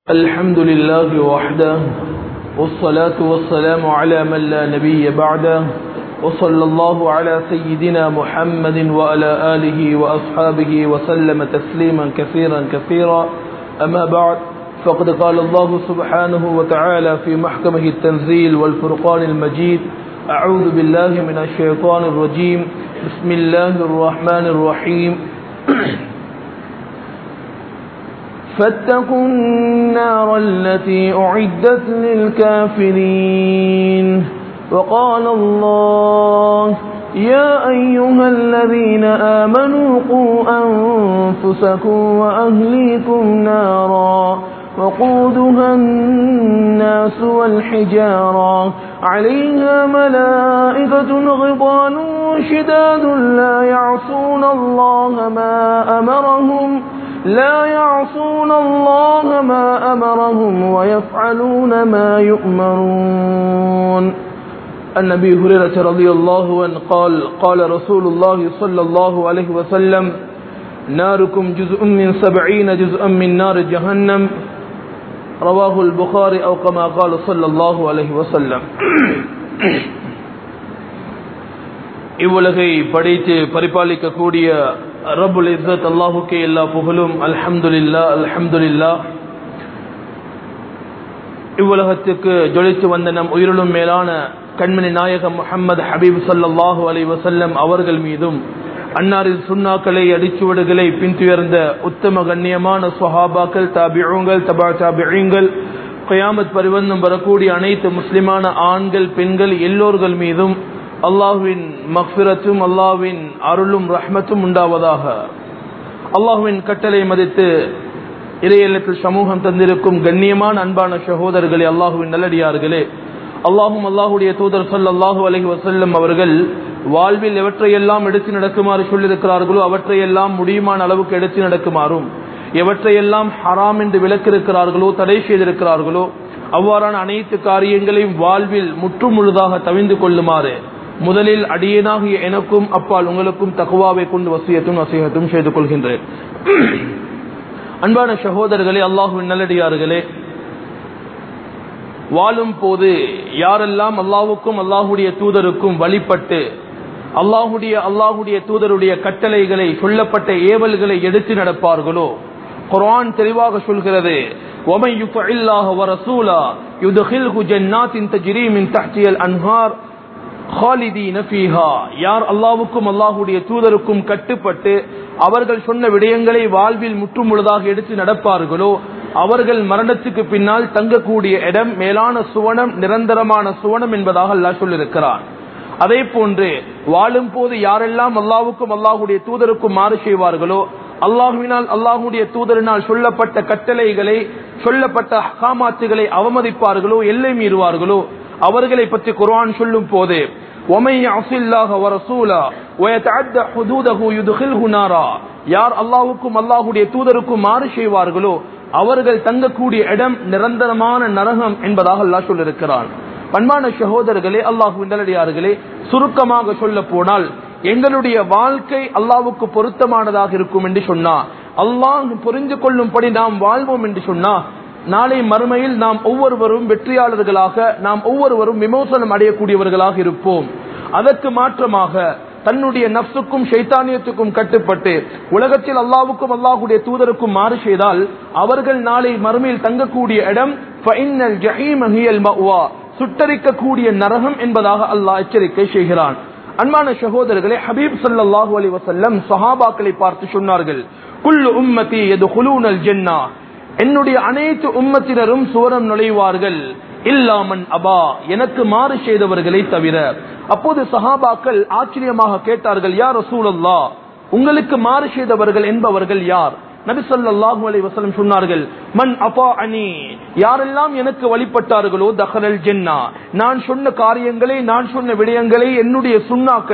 الحمد لله وحده والصلاة والسلام على من لا نبي بعده وصلى الله على سيدنا محمد وعلى آله وأصحابه وسلم تسليما كثيرا كثيرا أما بعد فقد قال الله سبحانه وتعالى في محكمه التنزيل والفرقان المجيد أعوذ بالله من الشيطان الرجيم بسم الله الرحمن الرحيم فاتقوا النار التي أعدت للكافرين وقال الله يا أيها الذين آمنوا قوا أنفسكم وأهليكم نارا وقودها الناس والحجارة عليها ملائكة غضان شداد لا يعصون الله ما أمرهم لا يعصون الله ما أمرهم ويفعلون ما يؤمرون النبي هريرة رضي الله عنه قال قال رسول الله صلى الله عليه وسلم ناركم جزء من سبعين جزءا من نار جهنم رواه البخاري أو كما قال صلى الله عليه وسلم இவ்வுலகை படைத்து பரிபாலிக்கக்கூடிய ரபுல் இஸ்ஸத் அல்லாஹுக்கே எல்லா புகழும் அல்ஹம்துலில்லா அல்ஹம்துலில்லா இவ்வுலகத்துக்கு ஜொலித்து வந்த நம் உயிரிலும் மேலான கண்மணி நாயகம் முஹம்மது ஹபீப் சல்லாஹூ அலை வசல்லம் அவர்கள் மீதும் அன்னாரின் சுண்ணாக்களை அடிச்சுவடுகளை பின்துயர்ந்த உத்தம கண்ணியமான சுஹாபாக்கள் தாபிழுங்கள் தபா தாபிழுங்கள் கயாமத் பரிவந்தம் வரக்கூடிய அனைத்து முஸ்லிமான ஆண்கள் பெண்கள் எல்லோர்கள் மீதும் அல்லாஹுவின் மக்பிரத்தும் அல்லாஹுவின் அருளும் ரஹ்மத்தும் உண்டாவதாக அல்லாஹுவின் கட்டளை மதித்து இறையல்லத்தில் சமூகம் தந்திருக்கும் கண்ணியமான அன்பான சகோதரர்களே அல்லாஹுவின் நல்லடியார்களே அல்லாஹும் அல்லாஹுடைய தூதர் சொல் அல்லாஹு அலஹி வசல்லம் அவர்கள் வாழ்வில் எவற்றையெல்லாம் எடுத்து நடக்குமாறு சொல்லியிருக்கிறார்களோ அவற்றையெல்லாம் முடியுமான அளவுக்கு எடுத்து நடக்குமாறும் எவற்றையெல்லாம் ஹராம் என்று விளக்கிருக்கிறார்களோ தடை செய்திருக்கிறார்களோ அவ்வாறான அனைத்து காரியங்களையும் வாழ்வில் முற்றுமுழுதாக தவிந்து கொள்ளுமாறு முதலில் அடியனாகிய எனக்கும் அப்பால் உங்களுக்கும் தகுவாவை கொண்டு வசியத்தும் வசியத்தும் செய்து கொள்கின்றேன் அன்பான சகோதரர்களே அல்லாஹுவின் நல்லடியார்களே வாழும் போது யாரெல்லாம் அல்லாவுக்கும் அல்லாஹுடைய தூதருக்கும் வழிபட்டு அல்லாஹுடைய அல்லாஹுடைய தூதருடைய கட்டளைகளை சொல்லப்பட்ட ஏவல்களை எடுத்து நடப்பார்களோ குரான் தெளிவாக சொல்கிறது ومن يطع الله ورسوله يدخله جنات تجري من تحتها الانهار خالدين فيها யார் அல்லாஹ்வுக்கும் அல்லாஹ்வுடைய தூதருக்கும் கட்டுப்பட்டு அவர்கள் சொன்ன விடயங்களை வாழ்வில் முற்றுமுழுதாக எடுத்து நடப்பார்களோ அவர்கள் மரணத்துக்கு பின்னால் தங்கக்கூடிய இடம் மேலான சுவனம் நிரந்தரமான சுவனம் என்பதாக அல்லாஹ் சொல்லியிருக்கிறார் அதே போன்று வாழும் போது யாரெல்லாம் அல்லாவுக்கும் அல்லாஹுடைய தூதருக்கும் மாறு செய்வார்களோ அல்லாஹுவினால் அல்லாஹுடைய தூதரினால் சொல்லப்பட்ட கட்டளைகளை சொல்லப்பட்ட ஹாமாத்துகளை அவமதிப்பார்களோ எல்லை மீறுவார்களோ அவர்களை பற்றி குர்ஆன் சொல்லும் போது யார் அல்லாவுக்கும் அல்லாஹுடைய தூதருக்கும் மாறு செய்வார்களோ அவர்கள் தங்கக்கூடிய இடம் நிரந்தரமான நரகம் என்பதாக அல்லாஹ் சொல்லியிருக்கிறான் பண்பான சகோதரர்களே அல்லாஹு நல்லடியார்களே சுருக்கமாக சொல்ல போனால் எங்களுடைய வாழ்க்கை அல்லாவுக்கு பொருத்தமானதாக இருக்கும் என்று சொன்னா அல்லாஹ் புரிந்து கொள்ளும்படி நாம் வாழ்வோம் என்று சொன்னா நாளை மறுமையில் நாம் ஒவ்வொருவரும் வெற்றியாளர்களாக நாம் ஒவ்வொருவரும் விமோசனம் அடையக்கூடியவர்களாக இருப்போம் அதற்கு மாற்றமாக தன்னுடைய நப்சுக்கும் சைத்தானியத்துக்கும் கட்டுப்பட்டு உலகத்தில் அல்லாவுக்கும் அல்லாஹுடைய தூதருக்கும் மாறு செய்தால் அவர்கள் நாளை மறுமையில் தங்கக்கூடிய இடம் சுட்டரிக்கக்கூடிய நரகம் என்பதாக அல்லாஹ் எச்சரிக்கை செய்கிறான் அன்பான சகோதரர்களே ஹபீப் சல்லாஹூ அலி வசல்லம் சஹாபாக்களை பார்த்து சொன்னார்கள் குல்லு உம்மதி எது குலூனல் ஜென்னா என்னுடைய அனைத்து உம்மத்தினரும் சுவரம் நுழைவார்கள் இல்லாமன் அபா எனக்கு மாறு செய்தவர்களை தவிர அப்போது சஹாபாக்கள் ஆச்சரியமாக கேட்டார்கள் யார் ரசூலல்லா உங்களுக்கு மாறு செய்தவர்கள் என்பவர்கள் யார் நபி சொல்லாஹு அலி வசலம் சொன்னார்கள் மன் அப்பா அனி யாரெல்லாம் எனக்கு வழிபட்டார்களோ தஹரல் ஜென்னா நான் சொன்ன காரியங்களை நான் சொன்ன விடயங்களை என்னுடைய சுண்ணாக்களை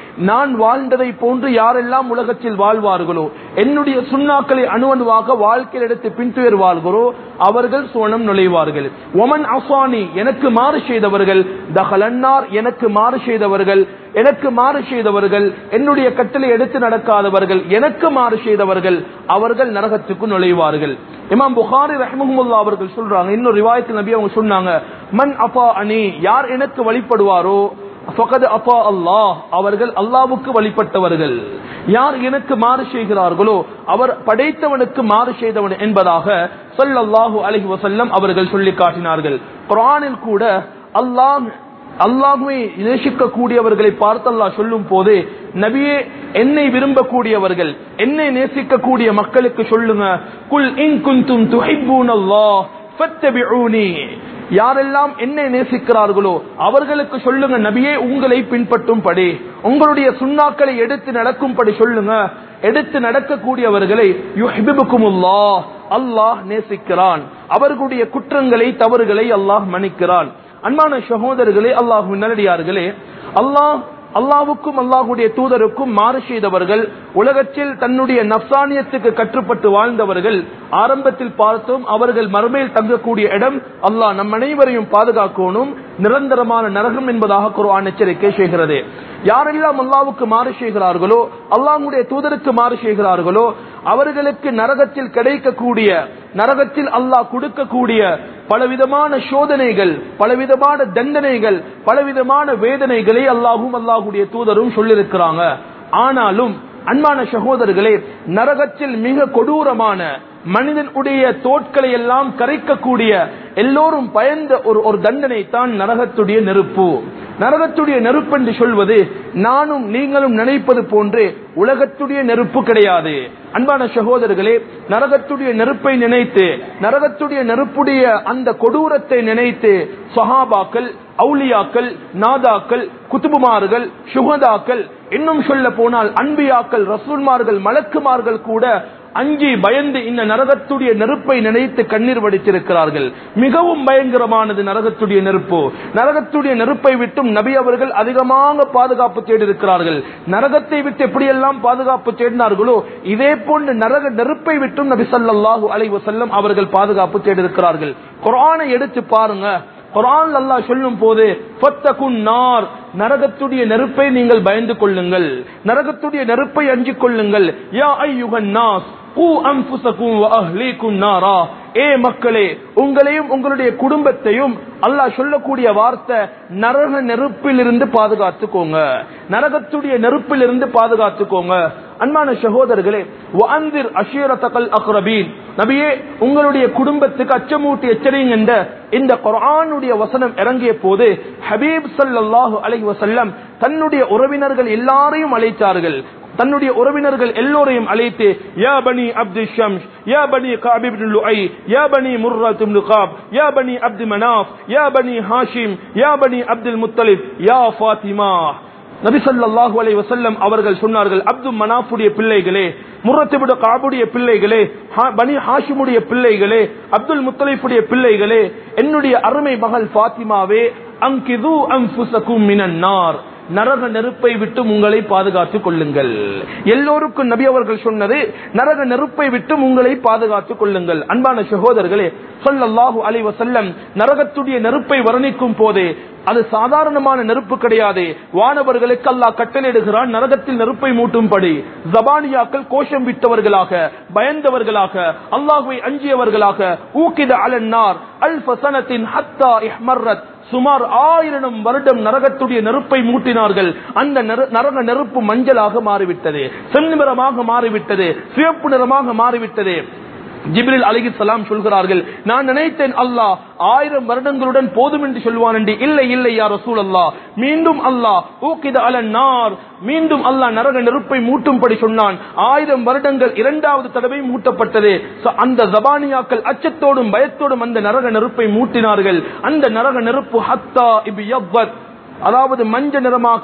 நான் வாழ்ந்ததை போன்று யாரெல்லாம் உலகத்தில் வாழ்வார்களோ என்னுடைய சுண்ணாக்களை அணுவணுவாக வாழ்க்கையில் எடுத்து பின்துயர் வாழ்கிறோ அவர்கள் சோனம் நுழைவார்கள் ஒமன் அசானி எனக்கு மாறு செய்தவர்கள் தகலன்னார் எனக்கு மாறு செய்தவர்கள் எனக்கு மாறு செய்தவர்கள் என்னுடைய கட்டளை எடுத்து நடக்காதவர்கள் எனக்கு மாறு செய்தவர்கள் அவர்கள் நரகத்துக்கு நுழைவார்கள் இமாம் புகாரி ரஹ்மஹமுல்லா அவர்கள் சொல்றாங்க இன்னொரு ரிவாயத்தில் நபி அவங்க சொன்னாங்க மன் அப்பா அணி யார் எனக்கு வழிபடுவாரோ ஃபகத் அப்பா அல்லாஹ் அவர்கள் அல்லாவுக்கு வழிபட்டவர்கள் யார் எனக்கு மாறு செய்கிறார்களோ அவர் படைத்தவனுக்கு மாறு செய்தவன் என்பதாக சொல்லல்லாஹு அலைஹி வஸல்லம் அவர்கள் சொல்லி காட்டினார்கள் குர்ஆனில் கூட அல்லாஹ் அல்லாஹுவை நேசிக்கக்கூடியவர்களை பார்த்து அல்லாஹ் சொல்லும் போது நபியே என்னை விரும்பக்கூடியவர்கள் என்னை நேசிக்கக்கூடிய மக்களுக்கு சொல்லுங்க குல் இன் குந்தும் துஹிப்பூன் அல்லாஹ் ஃபத்தபிஊனி யாரெல்லாம் என்னை நேசிக்கிறார்களோ அவர்களுக்கு சொல்லுங்க நபியே உங்களை பின்பற்றும் படி உங்களுடைய சுண்ணாக்களை எடுத்து நடக்கும்படி சொல்லுங்க எடுத்து நடக்கக்கூடியவர்களை யுஹிபுக்குமுல்லாஹ் அல்லாஹ் நேசிக்கிறான் அவர்களுடைய குற்றங்களை தவறுகளை அல்லாஹ் மன்னிக்கிறான் அன்பான சகோதரர்களே அல்லாஹ் நல்லடியார்களே அல்லாஹ் அல்லாவுக்கும் அல்லாஹுடைய தூதருக்கும் மாறு செய்தவர்கள் உலகத்தில் தன்னுடைய நப்சானியத்துக்கு கட்டுப்பட்டு வாழ்ந்தவர்கள் ஆரம்பத்தில் பார்த்தோம் அவர்கள் மறுமையில் தங்கக்கூடிய இடம் அல்லாஹ் நம் அனைவரையும் பாதுகாக்கணும் நிரந்தரமான நரகம் என்பதாக குர்ஆன் எச்சரிக்கை செய்கிறது யாரெல்லாம் அல்லாவுக்கு மாறு செய்கிறார்களோ அல்லாஹுடைய தூதருக்கு மாறு செய்கிறார்களோ அவர்களுக்கு நரகத்தில் கிடைக்கக்கூடிய நரகத்தில் அல்லாஹ் கொடுக்கக்கூடிய பலவிதமான சோதனைகள் பலவிதமான தண்டனைகள் பலவிதமான வேதனைகளை அல்லாஹும் அல்லாஹுடைய தூதரும் சொல்லியிருக்கிறாங்க ஆனாலும் அன்பான சகோதரர்களே நரகத்தில் மிக கொடூரமான மனிதனுடைய தோட்களை எல்லாம் கரைக்கக்கூடிய எல்லோரும் பயந்த ஒரு ஒரு தண்டனை தான் நரகத்துடைய நெருப்பு நரகத்துடைய நெருப்பு என்று சொல்வது நானும் நீங்களும் நினைப்பது போன்று உலகத்துடைய நெருப்பு கிடையாது அன்பான சகோதரர்களே நரகத்துடைய நெருப்பை நினைத்து நரகத்துடைய நெருப்புடைய அந்த கொடூரத்தை நினைத்து சஹாபாக்கள் அவுலியாக்கள் நாதாக்கள் குத்துபுமார்கள் சுகதாக்கள் இன்னும் சொல்ல போனால் அன்பியாக்கள் ரசூல்மார்கள் மலக்குமார்கள் கூட அஞ்சி பயந்து இந்த நரகத்துடைய நெருப்பை நினைத்து கண்ணீர் வடித்திருக்கிறார்கள் மிகவும் பயங்கரமானது நரகத்துடைய நெருப்பு நரகத்துடைய நெருப்பை விட்டும் நபி அவர்கள் அதிகமாக பாதுகாப்பு தேடியிருக்கிறார்கள் நரகத்தை விட்டு எப்படியெல்லாம் பாதுகாப்பு தேடினார்களோ இதே போன்று நரக நெருப்பை விட்டும் நபி ஸல்லல்லாஹு அலைஹி வஸல்லம் அவர்கள் பாதுகாப்பு தேடியிருக்கிறார்கள் குர்ஆனை எடுத்து பாருங்க குரான் அல்லாஹ் சொல்லும் போது நார் நரகத்துடைய நெருப்பை நீங்கள் பயந்து கொள்ளுங்கள் நரகத்துடைய நெருப்பை அஞ்சிக் கொள்ளுங்கள் யா ஐயுகன் நாஸ் கூ அன்புசக்கும் அஹ்லீக்கும் நாரா ஏ மக்களே உங்களையும் உங்களுடைய குடும்பத்தையும் அல்லாஹ் சொல்லக்கூடிய வார்த்தை நரக நெருப்பிலிருந்து பாதுகாத்துக்கோங்க நரகத்துடைய நெருப்பிலிருந்து பாதுகாத்துக்கோங்க அன்பான சகோதரர்களே வாந்திர் அஷீரத்தகல் அக்ரபீன் நபியே உங்களுடைய குடும்பத்துக்கு அச்சமூட்டி எச்சரிங்க என்ற இந்த குர்ஆனுடைய வசனம் இறங்கிய போது ஹபீப் ஸல்லல்லாஹு அலைஹி வஸல்லம் தன்னுடைய உறவினர்கள் எல்லாரையும் அழைத்தார்கள் தன்னுடைய உறவினர்கள் எல்லோரையும் அழைத்து யா பனி அப்துல் ஷம்ஸ் யா பனி காப் இப்னு லுஐ யா பனி முர்ரத் இப்னு காப் யா பனி அப்து மனாஃப் யா பனி ஹாஷிம் யா பனி அப்துல் முத்தலிப் யா ஃபாத்திமா நபி ஸல்லல்லாஹு அலைஹி வஸல்லம் அவர்கள் சொன்னார்கள் அப்து மனாஃபுடைய பிள்ளைகளே முர்ரத்திபுட காபுடைய பிள்ளைகளே ஹா- பனி ஹாஷிமுடைய பிள்ளைகளே அப்துல் முத்தலிஃபுடைய பிள்ளைகளே என்னுடைய அருமை மகள் ஃபாத்திமாவே அங்கிது அன்ஃபுசகும் மினன் நார் நரக நெருப்பை விட்டு உங்களை பாதுகாத்துக் கொள்ளுங்கள் எல்லோருக்கும் நபி அவர்கள் சொன்னது நரக நெருப்பை விட்டு உங்களை பாதுகாத்துக் கொள்ளுங்கள் அன்பான சகோதரர்களே ஸல்லல்லாஹு அலைஹி வஸல்லம் நரகத்துடைய நெருப்பை வர்ணிக்கும் போதே அது சாதாரணமான நெருப்பு கிடையாது வானவர்களுக்கு அல்லாஹ் கட்டளையிடுகிறான் நரகத்தில் நெருப்பை மூட்டும்படி ஜபானியாக்கள் கோஷம் விட்டவர்களாக பயந்தவர்களாக அல்லாஹ்வை அஞ்சியவர்களாக ஊக்கித அலன்னார் அல் ஃபசனத்தின் ஹத்தா இஹ்மர்ரத் சுமார் ஆயிரம் வருடம் நரகத்துடைய நெருப்பை மூட்டினார்கள் அந்த நெரு- நரக நெருப்பு மஞ்சளாக மாறிவிட்டது செந்நிறமாக மாறிவிட்டது சிவப்பு நிறமாக மாறிவிட்டது ஜிப்ரில் அலிஹிஸ்ஸலாம் சொல்கிறார்கள் நான் நினைத்தேன் அல்லாஹ் ஆயிரம் வருடங்களுடன் போதும் என்று சொல்வான் என்று இல்லை இல்லை யார் ரசூல் அல்லாஹ் மீண்டும் அல்லாஹ் ஊக்கித அலன் நார் மீண்டும் அல்லாஹ் நரக நெருப்பை மூட்டும்படி சொன்னான் ஆயிரம் வருடங்கள் இரண்டாவது தடவை மூட்டப்பட்டது ச- அந்த ஜபானியாக்கள் அச்சத்தோடும் பயத்தோடும் அந்த நரக நெருப்பை மூட்டினார்கள் அந்த நரக நெருப்பு ஹத்தா இப் அதாவது மஞ்ச நிறமாக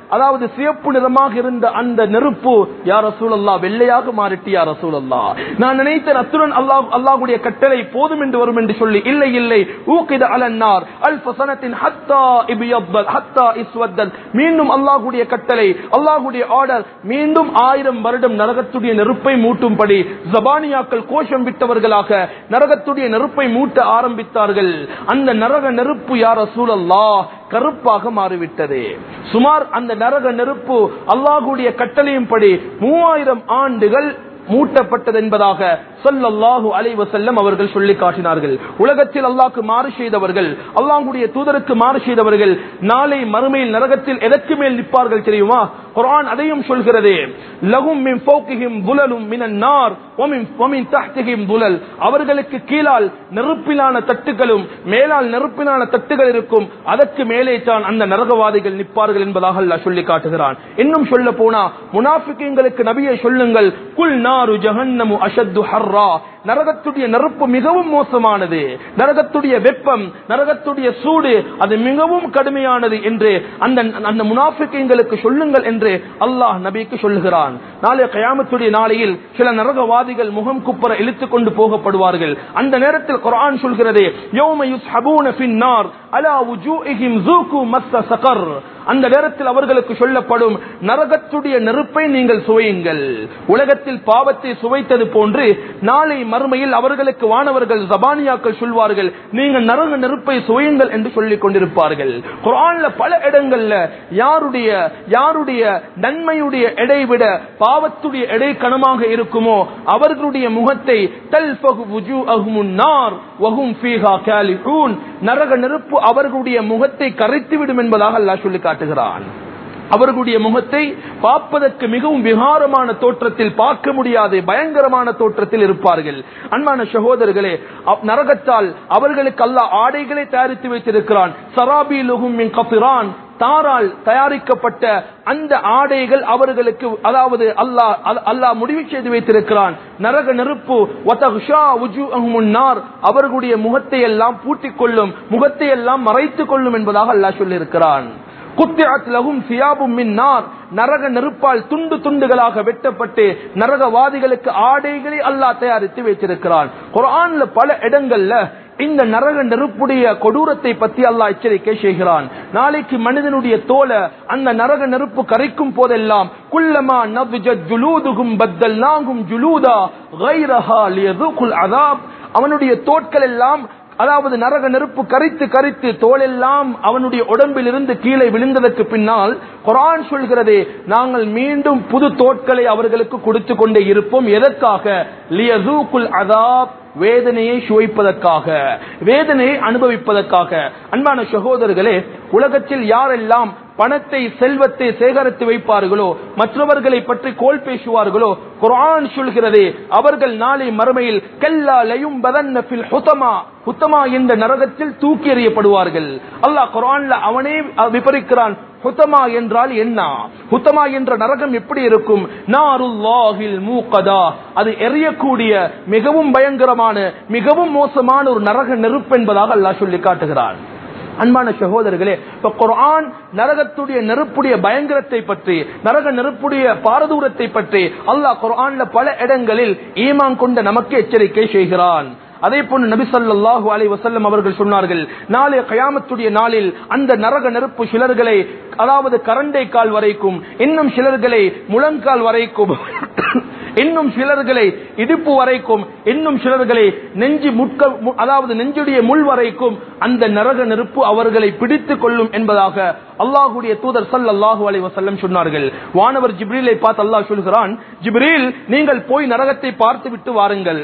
அதாவது சிவப்பு நிறமாக இருந்த அந்த நெருப்பு யார் ரசூலல்லா வெள்ளையாக மாறிட்டு யார் ரசூலல்லா நான் நினைத்தேன் அத்துடன் அல்லாஹ் அல்லாஹ்வுடைய கட்டளை போதும் என்று வரும் என்று சொல்லி இல்லை இல்லை ஊக்கித அலன்னார் அல் ஃபசனத்தின் ஹத்தா இபியப்பல் ஹத்தா இஸ்வத்தல் மீண்டும் அல்லாஹ்வுடைய கட்டளை அல்லாஹ்வுடைய ஆர்டர் மீண்டும் ஆயிரம் வருடம் நரகத்துடைய நெருப்பை மூட்டும்படி ஜபானியாக்கள் கோஷம் விட்டவர்களாக நரகத்துடைய நெருப்பை மூட்ட ஆரம்பித்தார்கள் அந்த நரக நெருப்பு யார் ரசூலல்லா கருப்பாக மாறிவிட்டது சுமார் அந்த நரக நெருப்பு அல்லாஹுடைய கட்டளையின்படி மூவாயிரம் ஆண்டுகள் மூட்டப்பட்டது என்பதாக சொல்லல்லாஹு அலைவ செல்லம் அவர்கள் சொல்லி காட்டினார்கள் உலகத்தில் அல்லாஹ்க்கு மாறு செய்தவர்கள் அல்லாஹுடைய தூதருக்கு மாறு செய்தவர்கள் நாளை மறுமையில் நரகத்தில் எதற்கு மேல் நிற்பார்கள் தெரியுமா குர்ஆன் அதையும் சொல்கிறது லகும் மின் ஃபௌகிஹிம் துலலும் மினன் நார் வமின் வமின் தஹ்திஹிம் துலல் அவர்களுக்கு கீழால் நெருப்பிலான தட்டுகளும் மேலால் நெருப்பிலான தட்டுகள் இருக்கும் அதற்கு மேலே தான் அந்த நரகவாதிகள் நிற்பார்கள் என்பதாக அல்லாஹ் சொல்லி காட்டுகிறான் இன்னும் சொல்ல போனா முனாஃபிகீங்களுக்கு நபியை சொல்லுங்கள் குல் நாரு ஜஹன்னமு அஷத்து ஹர்ரா நரகத்துடைய நெருப்பு மிகவும் மோசமானது நரகத்துடைய வெப்பம் நரகத்துடைய சூடு அது மிகவும் கடுமையானது என்று அந்த அந்த முனாஃபிகங்களுக்கு சொல்லுங்கள் என்று அல்லாஹ் நபிக்கு சொல்லுகிறான் நாளை கயாமத்துடைய நாளையில் சில நரகவாதிகள் முகம் குப்பர இழுத்துக் கொண்டு போகப்படுவார்கள் அந்த நேரத்தில் குர்ஆன் சொல்கிறது யௌம யுஸ்ஹபூன ஃபின்னார் அலா வுஜூஹிம் ஸூகு மஸ்ஸ ஸகர் அந்த நேரத்தில் அவர்களுக்கு சொல்லப்படும் நரகத்துடைய நெருப்பை நீங்கள் சுவையுங்கள் உலகத்தில் பாவத்தை சுவைத்தது போன்று நாளை மறுமையில் அவர்களுக்கு வானவர்கள் ஜபானியாக்கள் சொல்வார்கள் நீங்கள் நரக நெருப்பை சுவையுங்கள் என்று சொல்லிக் கொண்டிருப்பார்கள் குரான்ல பல இடங்கள்ல யாருடைய யாருடைய நன்மையுடைய எடை விட பாவத்துடைய எடை கனமாக இருக்குமோ அவர்களுடைய முகத்தை தல்ஃபகு வுஜூஅஹுமுன் நார் வஹும் ஃபீஹா காலிஹூன் நரக நெருப்பு அவர்களுடைய முகத்தை கரைத்துவிடும் என்பதாக அல்லாஹ் சொல்லி காட்டுகிறான் அவர்களுடைய முகத்தை பார்ப்பதற்கு மிகவும் விகாரமான தோற்றத்தில் பார்க்க முடியாது பயங்கரமான தோற்றத்தில் இருப்பார்கள் அன்பான சகோதரர்களே அவ்- நரகத்தால் அவர்களுக்கு அல்லாஹ் ஆடைகளை தயாரித்து வைத்திருக்கிறான் சராபி லுகும் மின் கபிரான் தாரால் தயாரிக்கப்பட்ட அந்த ஆடைகள் அவர்களுக்கு அதாவது அல்லாஹ் அல்- அல்லாஹ் முடிவு செய்து வைத்திருக்கிறான் நரக நெருப்பு வதகுஷா வுஜூஅஹுமுன் நார் அவர்களுடைய முகத்தை எல்லாம் பூட்டிக் கொள்ளும் முகத்தை எல்லாம் மறைத்துக் கொள்ளும் என்பதாக அல்லாஹ் சொல்லியிருக்கிறான் குத்தியாத் லகும் சியாபும் மின் நார் நரக நெருப்பால் துண்டு துண்டுகளாக வெட்டப்பட்டு நரகவாதிகளுக்கு ஆடைகளை அல்லாஹ் தயாரித்து வைத்திருக்கிறான் குர்ஆன்ல பல இடங்கள்ல இந்த நரக நெருப்புடைய கொடூரத்தை பற்றி அல்லாஹ் எச்சரிக்கை செய்கிறான் நாளைக்கு மனிதனுடைய தோலை அந்த நரக நெருப்பு கரைக்கும் போதெல்லாம் குல்லமா நவ்ஜத் ஜுலூதுகும் பத்தல்லாகும் ஜுலூதா கைரஹா லியதுகுல் அதாப் அவனுடைய தோட்கள் எல்லாம் அதாவது நரக நெருப்பு கரித்து கரித்து தோலெல்லாம் அவனுடைய உடம்பில் இருந்து கீழே விழுந்ததற்கு பின்னால் குரான் சொல்கிறது நாங்கள் மீண்டும் புது தோட்களை அவர்களுக்கு கொடுத்து கொண்டே இருப்போம் எதற்காக லியசூக்குல் அதாப் வேதனையை சுவைப்பதற்காக வேதனையை அனுபவிப்பதற்காக அன்பான சகோதரர்களே உலகத்தில் யாரெல்லாம் பணத்தை செல்வத்தை சேகரித்து வைப்பார்களோ மற்றவர்களை பற்றி கோல் பேசுவார்களோ குர்ஆன் சொல்கிறது அவர்கள் நாளை மறுமையில் கல்லா லயும் பதன்ன ஃபில் ஹுதமா ஹுத்தமா என்ற நரகத்தில் தூக்கி எறியப்படுவார்கள் அல்லாஹ் குர்ஆன்ல அவனே விபரிக்கிறான் ஹுத்தமா என்றால் என்ன ஹுத்தமா என்ற நரகம் எப்படி இருக்கும் நாருல்லாஹில் மூகதா அது எரியக்கூடிய மிகவும் பயங்கரமான மிகவும் மோசமான ஒரு நரக நெருப்பு என்பதாக அல்லாஹ் சொல்லி காட்டுகிறான் அன்பான சகோதரர்களே இப்ப குர்ஆன் நரகத்துடைய நெருப்புடைய பயங்கரத்தை பற்றி நரக நெருப்புடைய பாரதூரத்தை பற்றி அல்லாஹ் குர்ஆன்ல பல இடங்களில் ஈமான் கொண்ட நமக்கு எச்சரிக்கை செய்கிறான் அதே போன்று நபி ஸல்லல்லாஹு அலைஹி வஸல்லம் அவர்கள் சொன்னார்கள் நாளை கயாமத்துடைய நாளில் அந்த நரக நெருப்பு சிலர்களை அதாவது கரண்டை கால் வரைக்கும் இன்னும் சிலர்களை முழங்கால் வரைக்கும் இன்னும் சிலர்களை இடுப்பு வரைக்கும் இன்னும் சிலர்களை நெஞ்சு முட்க மு- அதாவது நெஞ்சுடைய முள் வரைக்கும் அந்த நரக நெருப்பு அவர்களை பிடித்துக் கொள்ளும் என்பதாக அல்லாஹுடைய தூதர் ஸல்லல்லாஹு அலைஹி வஸல்லம் சொன்னார்கள் வானவர் ஜிப்ரீலை பார்த்து அல்லாஹ் சொல்கிறான் ஜிப்ரீல் நீங்கள் போய் நரகத்தை பார்த்து விட்டு வாருங்கள்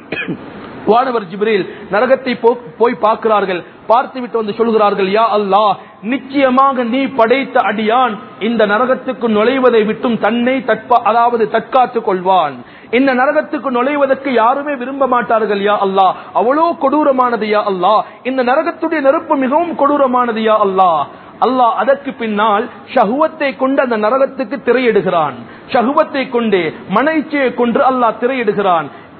வானவர் ஜிப்ரீல் நரகத்தை போ- போய் பார்க்கிறார்கள் பார்த்துவிட்டு வந்து சொல்கிறார்கள் யா அல்லாஹ் நிச்சயமாக நீ படைத்த அடியான் இந்த நரகத்துக்கு நுழைவதை விட்டும் தன்னை தற்பா அதாவது தற்காத்துக் கொள்வான் இந்த நரகத்துக்கு நுழைவதற்கு யாருமே விரும்ப மாட்டார்கள் யா அல்லாஹ் அவ்வளோ கொடூரமானது யா அல்லாஹ் இந்த நரகத்துடைய நெருப்பு மிகவும் கொடூரமானது யா அல்லாஹ் அல்லாஹ் அதற்கு பின்னால் ஷஹுவத்தை கொண்டு அந்த நரகத்துக்கு திரையிடுகிறான் ஷஹுவத்தை கொண்டு மனைச்சியை கொண்டு அல்லாஹ் திரையிடுகிறான்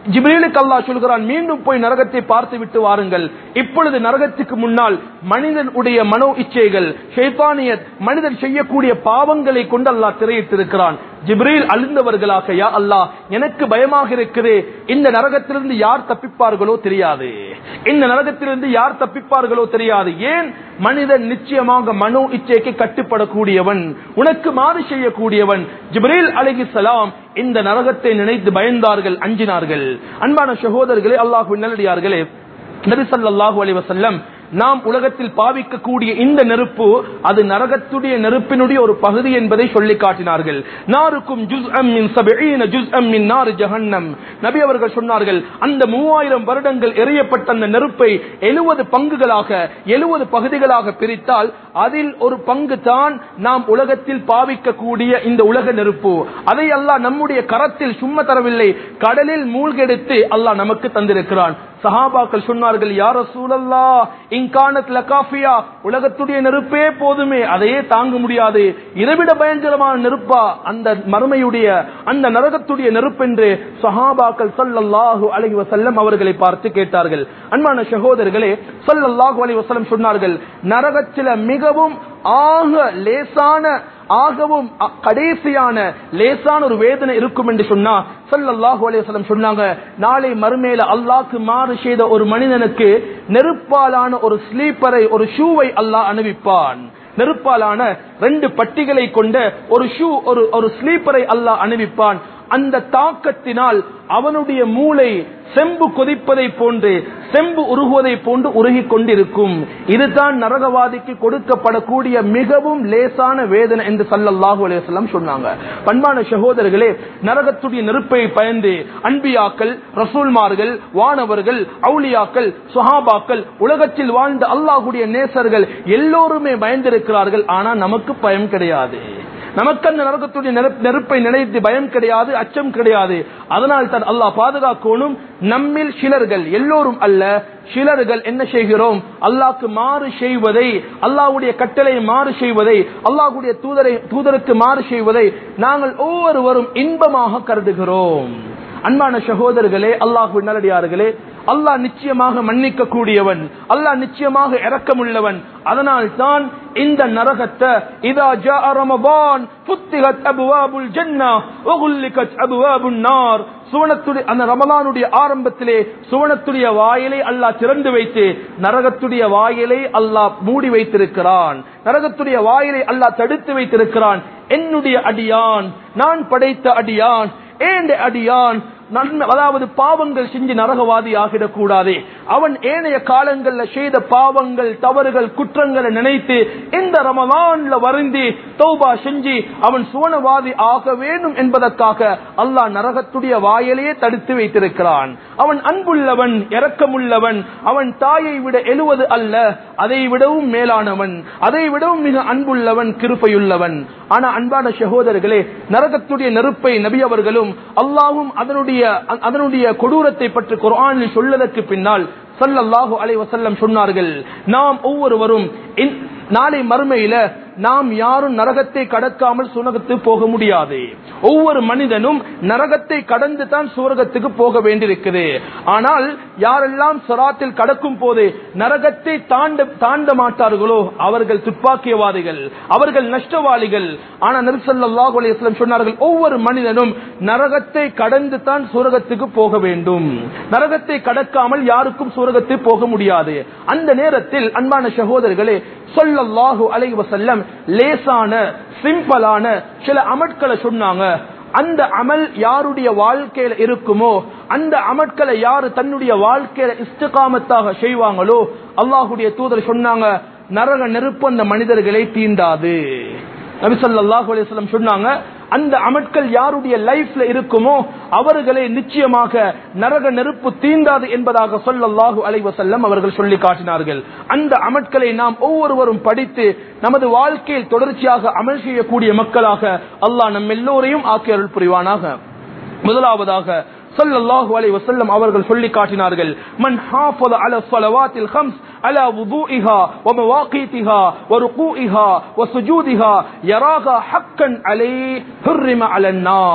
ஜிப்ரீலுக்கு அல்லாஹ் சொல்கிறான் மீண்டும் போய் நரகத்தை பார்த்து விட்டு வாருங்கள் இப்பொழுது நரகத்துக்கு முன்னால் மனிதன் உடைய மனோ இச்சைகள் ஷைத்தானியத் மனிதன் செய்யக்கூடிய பாவங்களை கொண்டு அல்லாஹ் திரையிட்டிருக்கிறான் ஜிப்ரீல் அழுந்தவர்களாக யா அல்லாஹ் எனக்கு பயமாக இருக்குது இந்த நரகத்திலிருந்து யார் தப்பிப்பார்களோ தெரியாது இந்த நரகத்திலிருந்து யார் தப்பிப்பார்களோ தெரியாது ஏன் மனிதன் நிச்சயமாக மனோ இச்சைக்கு கட்டுப்படக்கூடியவன் உனக்கு மாறு செய்யக்கூடியவன் ஜிப்ரீல் அலிஹிசலாம் இந்த நரகத்தை நினைத்து பயந்தார்கள் அஞ்சினார்கள் அன்பான சகோதரர்களே அல்லாஹு நல்லடியார்களே நபி ஸல்லல்லாஹு அலைஹி வஸல்லம் நாம் உலகத்தில் பாவிக்கக்கூடிய இந்த நெருப்பு அது நரகத்துடைய நெருப்பினுடைய ஒரு பகுதி என்பதை சொல்லி காட்டினார்கள் நாருக்கும் ஜுஸ்அம் மின் சபீன ஜுஸ்அம் மின் நார் ஜஹன்னம் நபி அவர்கள் சொன்னார்கள் அந்த மூவாயிரம் வருடங்கள் எரியப்பட்ட அந்த நெருப்பை எழுபது பங்குகளாக எழுபது பகுதிகளாக பிரித்தால் அதில் ஒரு பங்கு தான் நாம் உலகத்தில் பாவிக்கக்கூடிய இந்த உலக நெருப்பு அதை அல்லாஹ் நம்முடைய கரத்தில் சும்மா தரவில்லை கடலில் மூழ்கெடுத்து அல்லாஹ் நமக்கு தந்திருக்கிறான் சஹாபாக்கள் சொன்னார்கள் யார சூழல்லா இன்கானத் லகாஃபியா உலகத்துடைய நெருப்பே போதுமே அதையே தாங்க முடியாது இதைவிட பயங்கரமான நெருப்பா அந்த மறுமையுடைய அந்த நரகத்துடைய நெருப்பென்று சஹாபாக்கள் சல்லல்லாஹு அலைஹி வஸல்லம் அவர்களை பார்த்து கேட்டார்கள் அன்பான சகோதரர்களே சல்லல்லாஹு அலைஹி வஸல்லம் சொன்னார்கள் நரகத்தில மிகவும் ஆக லேசான ஆகவும் அ- கடைசியான லேசான ஒரு வேதனை இருக்கும் என்று சொன்னா ஸல்லல்லாஹு அலைஹி வஸல்லம் சொன்னாங்க நாளை மறுமையில அல்லாஹ்க்கு மாறு செய்த ஒரு மனிதனுக்கு நெருப்பாலான ஒரு ஸ்லீப்பரை ஒரு ஷூவை அல்லாஹ் அணிவிப்பான் நெருப்பாலான ரெண்டு பட்டிகளை கொண்ட ஒரு ஷூ ஒரு ஒரு ஸ்லீப்பரை அல்லாஹ் அணிவிப்பான் அந்த தாக்கத்தினால் அவனுடைய மூளை செம்பு கொதிப்பதை போன்று செம்பு உருகுவதை போன்று உருகிக் கொண்டிருக்கும் இதுதான் நரகவாதிக்கு கொடுக்கப்படக்கூடிய மிகவும் லேசான வேதனை என்று சல்லல்லாஹு அலைஹி வஸல்லம் சொன்னாங்க பண்பான சகோதரர்களே நரகத்துடைய நெருப்பை பயந்து அன்பியாக்கள் ரசூல்மார்கள் வானவர்கள் அவுலியாக்கள் சுஹாபாக்கள் உலகத்தில் வாழ்ந்த அல்லாஹுடைய நேசர்கள் எல்லோருமே பயந்திருக்கிறார்கள் ஆனா நமக்கு பயம் கிடையாது நமக்கு அந்த நரகத்துடைய நெருப்- நெருப்பை நினைத்து பயம் கிடையாது அச்சம் கிடையாது அதனால் தான் அல்லாஹ் பாதுகாக்கணும் நம்மில் சிலர்கள் எல்லோரும் அல்ல சிலர்கள் என்ன செய்கிறோம் அல்லாஹ்க்கு மாறு செய்வதை அல்லாஹ்வுடைய கட்டளை மாறு செய்வதை அல்லாஹ்வுடைய தூதரை தூதருக்கு மாறு செய்வதை நாங்கள் ஒவ்வொருவரும் இன்பமாக கருதுகிறோம் அன்பான சகோதரர்களே அல்லாஹ் நல்லடியார்களே அல்லாஹ் நிச்சயமாக மன்னிக்க கூடியவன் அல்லாஹ் நிச்சயமாக இரக்கமுள்ளவன் அதனால் தான் இந்த நரகத்தை இதா ஜாஅ ரமபான் ஃபுத்திஹத் அப்வாபுல் ஜன்னah வகுல்லிகத் அப்வாபுன் நார் சுவனத்துடைய அந்த ரமலானுடைய ஆரம்பத்திலே சுவனத்துடைய வாயிலை அல்லாஹ் திறந்து வைத்து நரகத்துடைய வாயிலை அல்லாஹ் மூடி வைத்திருக்கிறான் நரகத்துடைய வாயிலை அல்லாஹ் தடுத்து வைத்திருக்கிறான் என்னுடைய அடியான் நான் படைத்த அடியான் ஏண்ட அடியான் நன்மை அதாவது பாவங்கள் செஞ்சு நரகவாதி ஆகிடக் கூடாது அவன் ஏனைய காலங்கள்ல செய்த பாவங்கள் தவறுகள் குற்றங்களை நினைத்து இந்த ரமலான்ல வருந்தி தௌபா செஞ்சு அவன் சுவனவாதி ஆக வேண்டும் என்பதற்காக அல்லாஹ் நரகத்துடைய வாயிலேயே தடுத்து வைத்திருக்கிறான் அவன் அன்புள்ளவன் இரக்கமுள்ளவன் அவன் தாயை விட எழுவது அல்ல அதை விடவும் மேலானவன் அதை விடவும் மிக அன்புள்ளவன் கிருப்பையுள்ளவன் ஆனா அன்பான சகோதரர்களே நரகத்துடைய நெருப்பை நபி அவர்களும் அல்லாஹ்வும் அதனுடைய அதனுடைய கொடூரத்தை பற்றி குர்ஆனில் சொல்லதற்கு பின்னால் ஸல்லல்லாஹு அலைஹி வஸல்லம் சொன்னார்கள் நாம் ஒவ்வொருவரும் இன்- நாளை மறுமையில நாம் யாரும் நரகத்தை கடக்காமல் சுனகத்து போக முடியாது ஒவ்வொரு மனிதனும் நரகத்தை கடந்து தான் சுவர்க்கத்துக்கு போக வேண்டியிருக்குது ஆனால் யாரெல்லாம் சராத்தில் கடக்கும் போது நரகத்தை தாண்ட தாண்ட மாட்டார்களோ அவர்கள் துப்பாக்கியவாதிகள் அவர்கள் நஷ்டவாளிகள் ஆனா நபிசல்லாஹு அலைஹி வஸல்லம் சொன்னார்கள் ஒவ்வொரு மனிதனும் நரகத்தை கடந்து தான் சுரகத்துக்கு போக வேண்டும் நரகத்தை கடக்காமல் யாருக்கும் சுரகத்தை போக முடியாது அந்த நேரத்தில் அன்பான சகோதரர்களே சொல்லல்லாஹு அலைஹி வஸல்லம் லேசான சிம்பிளான சில அமட்களை சொன்னாங்க அந்த அமல் யாருடைய வாழ்க்கையில இருக்குமோ அந்த அமட்களை யாரு தன்னுடைய வாழ்க்கையில இஸ்திகாமத்தாக செய்வாங்களோ அல்லாஹுடைய தூதர் சொன்னாங்க நரக நெருப்பு அந்த மனிதர்களை தீண்டாது நபி ஸல்லல்லாஹு அலைஹி வஸல்லம் சொன்னாங்க அந்த அமட்கள் யாருடைய லைஃப்ல இருக்குமோ அவர்களை நிச்சயமாக நரக நெருப்பு தீண்டாது என்பதாக ஸல்லல்லாஹு அலைஹி வஸல்லம் அவர்கள் சொல்லி காட்டினார்கள் அந்த அமட்களை நாம் ஒவ்வொருவரும் படித்து நமது வாழ்க்கையில் தொடர்ச்சியாக அமல் செய்யக்கூடிய மக்களாக அல்லாஹ் நம் எல்லோரையும் ஆக்கி அருள் புரிவானாக முதலாவதாக ஸல்லல்லாஹு அலைஹி வஸல்லம் அவர்கள் சொல்லி காட்டினார்கள் மன் ஹாஃபத அலா ஸலவாத்தில் ஹம்ஸ் அலா வுதுஇஹா வ மவாகீதிஹா வ ருகூஇஹா வ சுஜூதிஹா யராஹா ஹக்கன் அலைஹி ஹுர்ரிம அலன் நார்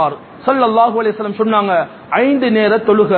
ஸல்லல்லாஹு அலைஹி வஸல்லம் சொன்னாங்க ஐந்து நேர தொழுக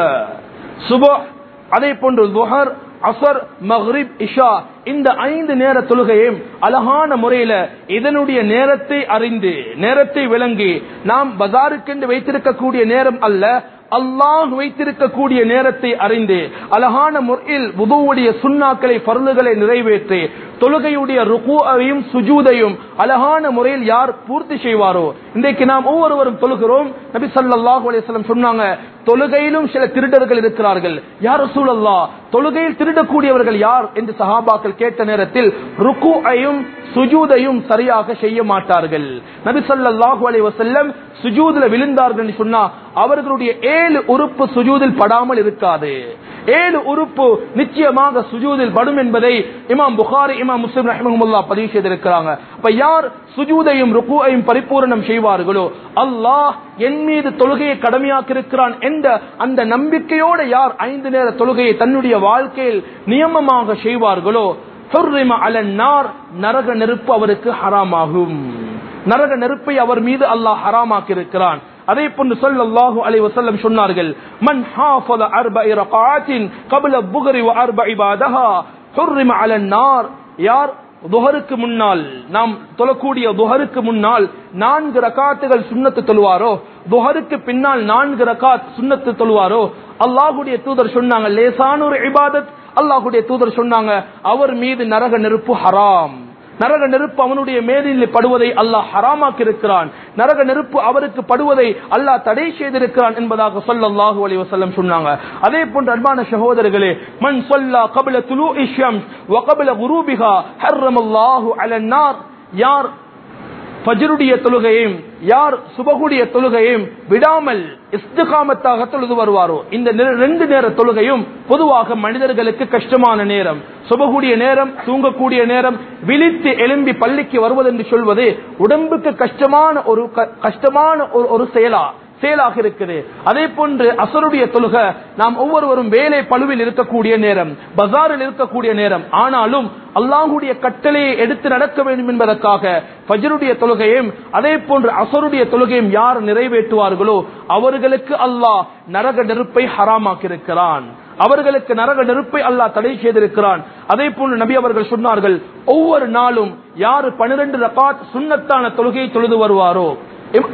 சுபஹ் அதே போன்று துஹர் அசர் மஹ்ரிப் இஷா இந்த ஐந்து நேர தொழுகையும் அழகான முறையில இதனுடைய நேரத்தை அறிந்து நேரத்தை விளங்கி நாம் பஜாருக்கென்று வைத்திருக்கக்கூடிய நேரம் அல்ல அல்லாஹ் வைத்திருக்கக்கூடிய நேரத்தை அறிந்து அழகான முறையில் புதுவுடைய சுண்ணாக்களை பருளுகளை நிறைவேற்றி தொழுகையுடைய ருக்குவையும் சுஜூதையும் அழகான முறையில் யார் பூர்த்தி செய்வாரோ இன்றைக்கு நாம் ஒவ்வொருவரும் தொழுகிறோம் நபி ஸல்லல்லாஹு அலைஹி வஸல்லம் சொன்னாங்க தொழுகையிலும் சில திருடர்கள் இருக்கிறார்கள் யார் ரசூலல்லா தொழுகையில் திருடக்கூடியவர்கள் யார் என்று சஹாபாக்கள் கேட்ட நேரத்தில் ருக்குஐயும் சுஜூதையும் சரியாக செய்ய மாட்டார்கள் நபி ஸல்லல்லாஹு அலைஹி வஸல்லம் சுஜூதுல விழுந்தார்கள் என்று சொன்னா அவர்களுடைய ஏழு உறுப்பு சுஜூதில் படாமல் இருக்காது ஏழு உறுப்பு நிச்சயமாக சுஜூதில் படும் என்பதை இமாம் புகாரி இமாம் முஸ்லிம் ரஹ்மஹுல்லா பதிவு செய்திருக்கிறாங்க அப்ப யார் சுஜூதையும் ருக்குவையும் பரிபூரணம் செய்வார்களோ அல்லாஹ் என் மீது தொழுகையை கடமையாக்கி இருக்கிறான் என்ற அந்த நம்பிக்கையோடு யார் ஐந்து நேர தொழுகையை தன்னுடைய வாழ்க்கையில் நியமமாக செய்வார்களோ ஹுர்ரிம அலன் நார் நரக நெருப்பு அவருக்கு ஹராமாகும் நரக நெருப்பை அவர் மீது அல்லாஹ் ஹராமாக்கி இருக்கிறான் அதே போன்று ஸல்லல்லாஹு அலைஹி வஸல்லம் சொன்னார்கள் மன் ஹாஃபத அர்பஇ ரகாத்தின் قبل الظهر واربع بعدها حرم على النار யார் துஹருக்கு முன்னால் நாம் தொழக்கூடிய துஹருக்கு முன்னால் நான்கு ரகாத்துகள் சுன்னத்து தொழுவாரோ துஹருக்கு பின்னால் நான்கு ரகாத் சுன்னத்து தொழுவாரோ அல்லாஹ்வுடைய தூதர் சொன்னாங்க லேசான ஒரு இபாதத் அல்லாஹ்வுடைய தூதர் சொன்னாங்க அவர் மீது நரக நெருப்பு ஹராம் நரக நெருப்பு அவனுடைய மேலில் படுவதை அல்லாஹ் ஹராமாக்கி இருக்கிறான் நரக நெருப்பு அவருக்கு படுவதை அல்லாஹ் தடை செய்திருக்கிறான் என்பதாக சொல்லல்லாஹு அலைஹி வஸல்லம் சொன்னாங்க அதே போன்று அன்பான சகோதரர்களே மன் சொல்லா கபில துலு இஷ்யம் வகபில குரூபிகா ஹர்ரமல்லாஹு அலன் நார் யார் ஃபஜ்ருடைய தொழுகையும் யார் சுபகுடைய தொழுகையும் விடாமல் இஸ்திகாமத்தாக தொழுது வருவாரோ இந்த நெ- ரெண்டு நேர தொழுகையும் பொதுவாக மனிதர்களுக்கு கஷ்டமான நேரம் சுபகுடைய நேரம் தூங்கக்கூடிய நேரம் விழித்து எழும்பி பள்ளிக்கு வருவதென்று சொல்வது உடம்புக்கு கஷ்டமான ஒரு க- கஷ்டமான ஒரு- ஒரு செயலா செயலாக இருக்குது அதே போன்று அசருடைய தொழுக நாம் ஒவ்வொருவரும் வேலை பழுவில் இருக்கக்கூடிய நேரம் பஜாரில் இருக்கக்கூடிய நேரம் ஆனாலும் அல்லாஹுடைய கட்டளையை எடுத்து நடக்க வேண்டும் என்பதற்காக ஃபஜ்ருடைய தொழுகையும் அதே போன்று அசருடைய தொழுகையும் யார் நிறைவேற்றுவார்களோ அவர்களுக்கு அல்லாஹ் நரக நெருப்பை ஹராமாக்கியிருக்கிறான் அவர்களுக்கு நரக நெருப்பை அல்லாஹ் தடை செய்திருக்கிறான் அதே போன்று நபி அவர்கள் சொன்னார்கள் ஒவ்வொரு நாளும் யாரு பனிரெண்டு ரகாத் சுன்னத்தான தொழுகையை தொழுது வருவாரோ இம்-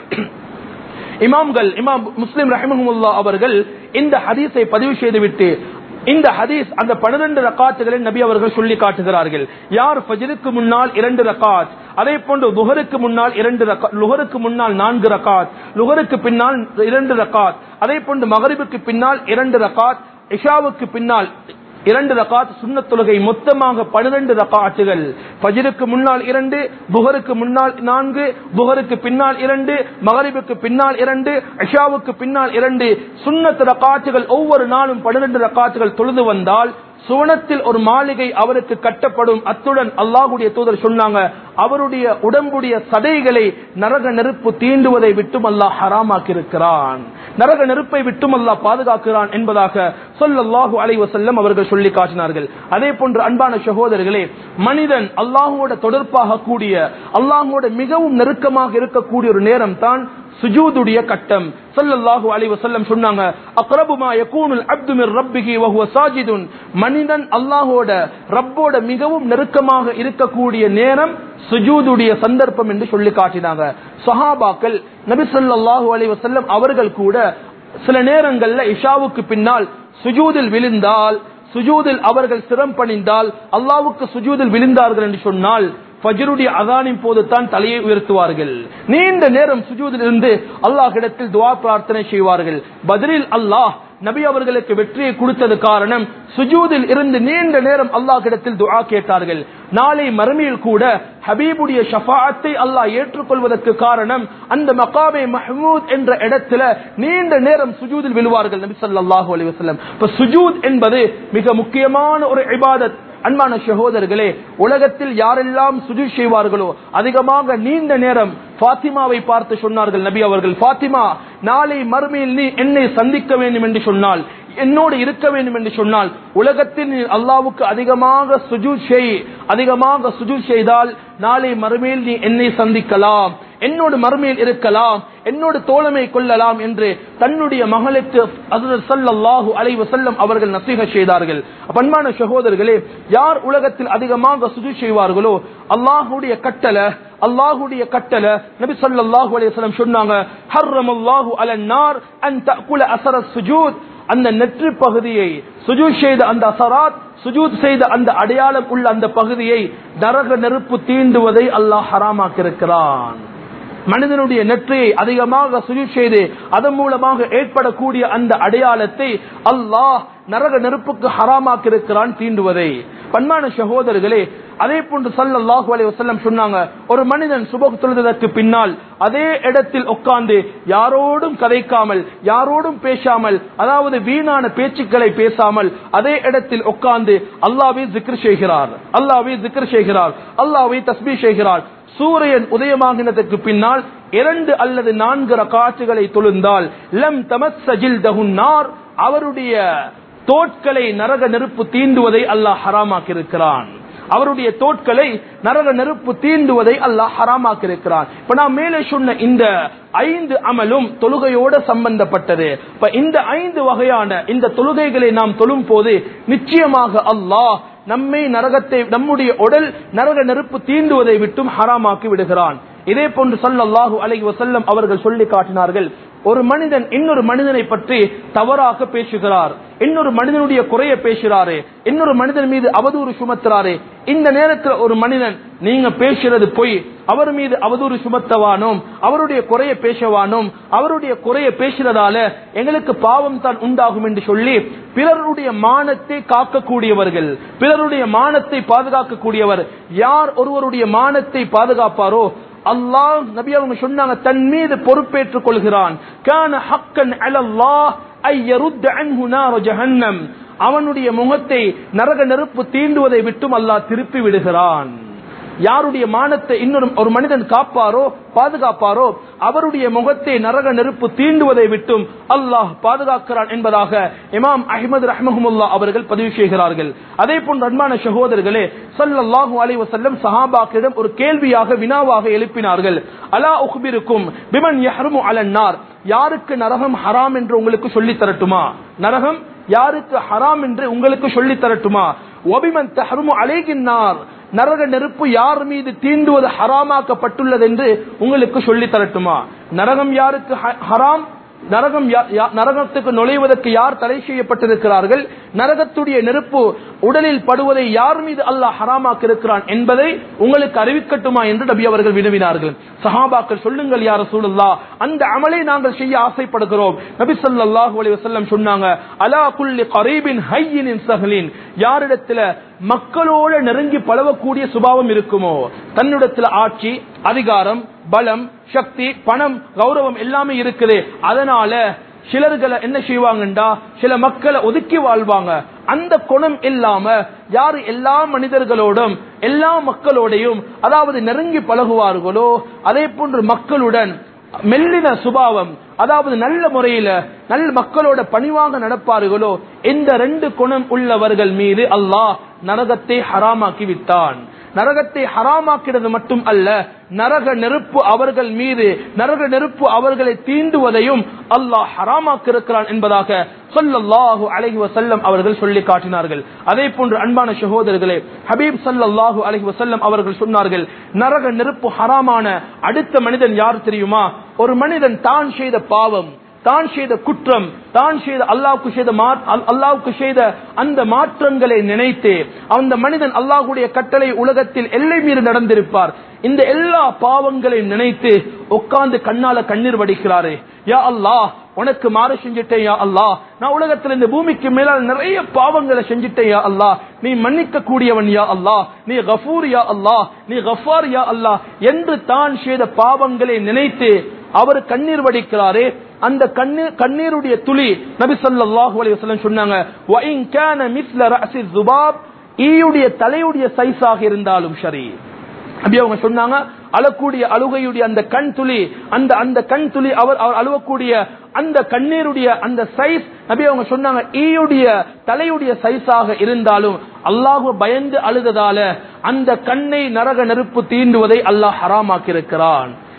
இமாம்கள் இமாம் முஸ்லிம் ரஹிமஹமுல்லா அவர்கள் இந்த ஹதீஸை பதிவு செய்துவிட்டு இந்த ஹதீஸ் அந்த பன்னிரண்டு ரக்காத்துகளை நபி அவர்கள் சொல்லி காட்டுகிறார்கள் யார் ஃபஜ்ருக்கு முன்னால் இரண்டு ரக்காத் அதே போன்று லுஹருக்கு முன்னால் இரண்டு ரக்காத் லுஹருக்கு முன்னால் நான்கு ரக்காத் லுஹருக்கு பின்னால் இரண்டு ரக்காத் அதே போன்று மகரிபுக்கு பின்னால் இரண்டு ரக்காத் இஷாவுக்கு பின்னால் இரண்டு ரகாத் சுன்னத் தொழுகை மொத்தமாக பனிரெண்டு ரகாத்துகள் ஃபஜ்ருக்கு முன்னால் இரண்டு புகருக்கு முன்னால் நான்கு புகருக்கு பின்னால் இரண்டு மகரிபுக்கு பின்னால் இரண்டு இஷாவுக்கு பின்னால் இரண்டு சுன்னத் ரகாத்துகள் ஒவ்வொரு நாளும் பன்னிரண்டு ரகாத்துகள் தொழுது வந்தால் சுவனத்தில் ஒரு மாளிகை அவருக்கு கட்டப்படும் அத்துடன் அல்லாஹ்வுடைய தூதர் சொன்னாங்க அவருடைய உடம்புடைய சதைகளை நரக நெருப்பு தீண்டுவதை விட்டும் அல்லாஹ் ஹராமாக்கி இருக்கிறான் நரக நெருப்பை விட்டும் அல்லாஹ் பாதுகாக்கிறான் என்பதாக சொல்லல்லாஹு அலைஹி வஸல்லம் அவர்கள் சொல்லி காட்டினார்கள் அதே போன்று அன்பான சகோதரர்களே மனிதன் அல்லாஹுவோட தொடர்பாக கூடிய அல்லாஹுவோட மிகவும் நெருக்கமாக இருக்கக்கூடிய ஒரு நேரம் தான் சுஜூதுடைய கட்டம் ஸல்லல்லாஹு அலைஹி வஸல்லம் சொன்னாங்க அக்ரபு மா யகூனுல் அப்து மிர் ரப்பிஹி வ ஹுவ சாஜிதுன் மனிதன் அல்லாஹ்வோட ரப்போட மிகவும் நெருக்கமாக இருக்கக்கூடிய நேரம் சுஜூதுடைய சந்தர்ப்பம் என்று சொல்லி காட்டினாங்க சஹாபாக்கள் நபி ஸல்லல்லாஹு அலைஹி வஸல்லம் அவர்கள் கூட சில நேரங்கள்ல இஷாவுக்கு பின்னால் சுஜூதில் விழுந்தால் சுஜூதில் அவர்கள் சிரம் பணிந்தால் அல்லாவுக்கு சுஜூதில் விழுந்தார்கள் என்று சொன்னால் ஃபஜ்ருடைய அதானின் போது தான் தலையை உயர்த்துவார்கள் நீண்ட நேரம் சுஜூதில் இருந்து அல்லாஹ்விடத்தில் துவா பிரார்த்தனை செய்வார்கள் பதிலில் அல்லாஹ் நபி அவர்களுக்கு வெற்றியை கொடுத்தது காரணம் சுஜூதில் இருந்து நீண்ட நேரம் அல்லாஹ்விடத்தில் துஆ கேட்டார்கள் நாளை மறுமையில் கூட ஹபீபுடைய ஷஃபாஅத்தை அல்லாஹ் ஏற்றுக்கொள்வதற்கு காரணம் அந்த மகாமே மஹ்மூத் என்ற இடத்துல நீண்ட நேரம் சுஜூதில் விழுவார்கள் நபி ஸல்லல்லாஹு அலைஹி வஸல்லம் இப்ப சுஜூத் என்பது மிக முக்கியமான ஒரு இபாதத் அன்பான சகோதரர்களே உலகத்தில் யாரெல்லாம் சுஜூத் செய்வார்களோ அதிகமாக நீண்ட நேரம் ஃபாத்திமாவை பார்த்து சொன்னார்கள் நபி அவர்கள் ஃபாத்திமா நாளை மறுமையில் நீ என்னை சந்திக்க வேண்டும் என்று சொன்னால் என்னோடு இருக்க வேண்டும் என்று சொன்னால் உலகத்தில் நீ அல்லாவுக்கு அதிகமாக சுஜூத் செய் அதிகமாக சுஜூத் செய்தால் நாளை மறுமையில் நீ என்னை சந்திக்கலாம் என்னோடு மறுமையில் இருக்கலாம் என்னோடு தோழமை கொள்ளலாம் என்று தன்னுடைய மகளுக்கு ஹஜ்ரத் ஸல்லல்லாஹு அலைஹி வஸல்லம் அவர்கள் நசீஹத் செய்தார்கள் பண்பான சகோதரர்களே யார் உலகத்தில் அதிகமாக சுஜூத் செய்வார்களோ அல்லாஹ்வுடைய கட்டளை அல்லாஹ்வுடைய கட்டளை நபி ஸல்லல்லாஹு அலைஹி வஸல்லம் சொன்னாங்க ஹர்ரமல்லாஹு அலன் நார் அன் தஅகுல அஸர சுஜூத் அந்த நெற்றி பகுதியை சுஜூத் செய்த அந்த அசராத் சுஜூத் செய்த அந்த அடையாளம் உள்ள அந்த பகுதியை நரக நெருப்பு தீண்டுவதை அல்லாஹ் ஹராமாக்கியிருக்கிறான் மனிதனுடைய நெற்றியை அதிகமாக சுஜூத் செய்து அதன் மூலமாக ஏற்படக்கூடிய அந்த அடையாளத்தை அல்லாஹ் நரக நெருப்புக்கு ஹராமாக்கியிருக்கிறான் தீண்டுவதை பன்மான சகோதரர்களே அதே போன்று சல்லல்லாஹு அலைஹி வஸல்லம் சொன்னாங்க ஒரு மனிதன் சுபஹ் தொழுதற்கு பின்னால் அதே இடத்தில் உட்கார்ந்து யாரோடும் கதைக்காமல் யாரோடும் பேசாமல் அதாவது வீணான பேச்சுக்களை பேசாமல் அதே இடத்தில் உட்கார்ந்து அல்லாஹ்வை zikr செய்கிறார் அல்லாஹ்வை zikr செய்கிறார் அல்லாஹ்வை தஸ்பீஹ் செய்கிறார் சூரியன் உதயமாகினதற்கு பின்னால் இரண்டு அல்லது நான்கு ரகாற்றுகளை தொழுந்தால் லம் தமஸ்ஸஜில் தகுன்னார் அவருடைய தோட்களை நரக நெருப்பு தீண்டுவதை அல்லாஹ் ஹராமாக்கியிருக்கிறான் அவருடைய தோட்களை நரக நெருப்பு தீண்டுவதை அல்லாஹ் ஹராமாக்கியிருக்கிறான் இப்ப நான் மேலே சொன்ன இந்த ஐந்து அமலும் தொழுகையோட சம்பந்தப்பட்டது இப்ப இந்த ஐந்து வகையான இந்த தொழுகைகளை நாம் தொழும் போது நிச்சயமாக அல்லாஹ் நம்மை நரகத்தை நம்முடைய உடல் நரக நெருப்பு தீண்டுவதை விட்டும் ஹராமாக்கி விடுகிறான் இதே போன்று சல்லல்லாஹு அலைஹி வஸல்லம் அவர்கள் சொல்லி காட்டினார்கள் ஒரு மனிதன் இன்னொரு மனிதனை பற்றி தவறாக பேசுகிறார் இன்னொரு மனிதனுடைய குறைய பேசுறாரு இன்னொரு மனிதன் மீது அவதூறு சுமத்துறாரு இந்த நேரத்தில் ஒரு மனிதன் நீங்க பேசுறது பொய் அவர் மீது அவதூறு சுமத்தவானோம் அவருடைய குறைய பேசவானோம் அவருடைய குறைய பேசுறதால எங்களுக்கு பாவம் தான் உண்டாகும் என்று சொல்லி பிறருடைய மானத்தை காக்கக்கூடியவர்கள் பிறருடைய மானத்தை பாதுகாக்கக்கூடியவர் யார் ஒருவருடைய மானத்தை பாதுகாப்பாரோ அல்லாஹ் நபி அவங்க சொன்னாங்க தன் மீது பொறுப்பேற்றுக் கொள்கிறான் கான ஹக்கன் அலல்லாஹ் ஐ யருத் அன்ஹு நார ஜஹன்னம் அவனுடைய முகத்தை நரக நெருப்பு தீண்டுவதை விட்டும் அல்லாஹ் திருப்பி விடுகிறான் யாருடைய மானத்தை இன்னொரு ஒரு மனிதன் காப்பாரோ பாதுகாப்பாரோ அவருடைய முகத்தை நரக நெருப்பு தீண்டுவதை விட்டும் அல்லாஹ் பாதுகாக்கிறான் என்பதாக இமாம் அஹ்மது ரஹ்மஹமுல்லா அவர்கள் பதிவு செய்கிறார்கள் அதே போன்ற அன்பான சகோதரர்களே சல்லல்லாஹு அலைஹி வஸல்லம் சஹாபாக்களிடம் ஒரு கேள்வியாக வினாவாக எழுப்பினார்கள் அலா உக்பிருக்கும் பிமன் யஹ்ருமு அலன்னார் யாருக்கு நரகம் ஹராம் என்று உங்களுக்கு சொல்லி தரட்டுமா நரகம் யாருக்கு ஹராம் என்று உங்களுக்கு சொல்லி தரட்டுமா ஒபிமன் தஹ்ருமு அலைகின்னார் நரக நெருப்பு யார் மீது தீண்டுவது ஹராமாக்கப்பட்டுள்ளது என்று உங்களுக்கு சொல்லி தரட்டுமா நரகம் யாருக்கு ஹ- ஹராம் நரகம் யா- யா- நரகத்துக்கு நுழைவதற்கு யார் தடை செய்யப்பட்டிருக்கிறார்கள் நரகத்துடைய நெருப்பு உடலில் படுவதை யார் மீது அல்லாஹ் ஹராமாக்க இருக்கிறான் என்பதை உங்களுக்கு அறிவிக்கட்டுமா என்று நபி அவர்கள் வினவினார்கள் சஹாபாக்கள் சொல்லுங்கள் யார் சூழல்லா அந்த அமலை நாங்கள் செய்ய ஆசைப்படுகிறோம் நபி ஸல்லல்லாஹு அலைஹி வஸல்லம் சொன்னாங்க அலா குல்லி கரீபின் ஹையினின் சஹலின் யாரிடத்துல மக்களோட நெருங்கி பழகக்கூடிய சுபாவம் இருக்குமோ தன்னிடத்துல ஆட்சி அதிகாரம் பலம் சக்தி பணம் கௌரவம் எல்லாமே இருக்குது அதனால சிலர்களை என்ன செய்வாங்கண்டா சில மக்களை ஒதுக்கி வாழ்வாங்க அந்த குணம் இல்லாம யாரு எல்லா மனிதர்களோடும் எல்லா மக்களோடையும் அதாவது நெருங்கி பழகுவார்களோ அதே போன்று மக்களுடன் மெல்லின சுபாவம் அதாவது நல்ல முறையில நல்ல மக்களோட பணிவாக நடப்பார்களோ இந்த ரெண்டு குணம் உள்ளவர்கள் மீது அல்லாஹ் நரகத்தை ஹராமாக்கி விட்டான் நரகத்தை ஹராமாக்கிறது மட்டும் அல்ல நரக நெருப்பு அவர்கள் மீது நரக நெருப்பு அவர்களை தீண்டுவதையும் அல்லாஹ் ஹராமாக்கிருக்கிறான் என்பதாக சொல்லல்லாஹு அலைஹி வசல்லம் அவர்கள் சொல்லி காட்டினார்கள் அதே போன்று அன்பான சகோதரர்களே ஹபீப் சல்லல்லாஹு அலைஹி வசல்லம் அவர்கள் சொன்னார்கள் நரக நெருப்பு ஹராமான அடுத்த மனிதன் யார் தெரியுமா ஒரு மனிதன் தான் செய்த பாவம் தான் செய்த குற்றம் தான் செய்த அல்லாவுக்கு செய்த மா- அல்- அல்லாவுக்கு செய்த அந்த மாற்றங்களை நினைத்து அந்த மனிதன் அல்லாஹ்வுடைய கட்டளை உலகத்தில் எல்லை மீறி நடந்திருப்பார் இந்த எல்லா பாவங்களையும் நினைத்து உட்கார்ந்து கண்ணால கண்ணீர் வடிக்கிறாரு யா அல்லாஹ் உனக்கு மாறு செஞ்சிட்டேன் யா அல்லாஹ் நான் உலகத்தில் இந்த பூமிக்கு மேலால் நிறைய பாவங்களை செஞ்சிட்டேன் யா அல்லாஹ் நீ மன்னிக்க கூடியவன் யா அல்லாஹ் நீ கஃபூர் யா அல்லாஹ் நீ கஃபார் யா அல்லாஹ் என்று தான் செய்த பாவங்களை நினைத்து அவர் கண்ணீர் வடிக்கிறாரே அந்த கண்ணீர் கண்ணீருடைய துளி நபி ஸல்லல்லாஹு அலைஹி வஸல்லம் சொன்னாங்க வ இன் கான மிஸ்ல ரஅசி ذுபாப் ஈயுடைய தலையுடைய சைஸாக இருந்தாலும் சரி அப்படி அவங்க சொன்னாங்க அழக்கூடிய அழுகையுடைய அந்த கண் துளி அந்த அந்த கண் துளி அவர் அவர் அழுவக்கூடிய அந்த கண்ணீருடைய அந்த சைஸ் நபி அவங்க சொன்னாங்க ஈயுடைய தலையுடைய சைஸாக இருந்தாலும் அல்லாஹ் பயந்து அழுததால அந்த கண்ணை நரக நெருப்பு தீண்டுவதை அல்லாஹ் ஹராமாக்கி இருக்கிறான்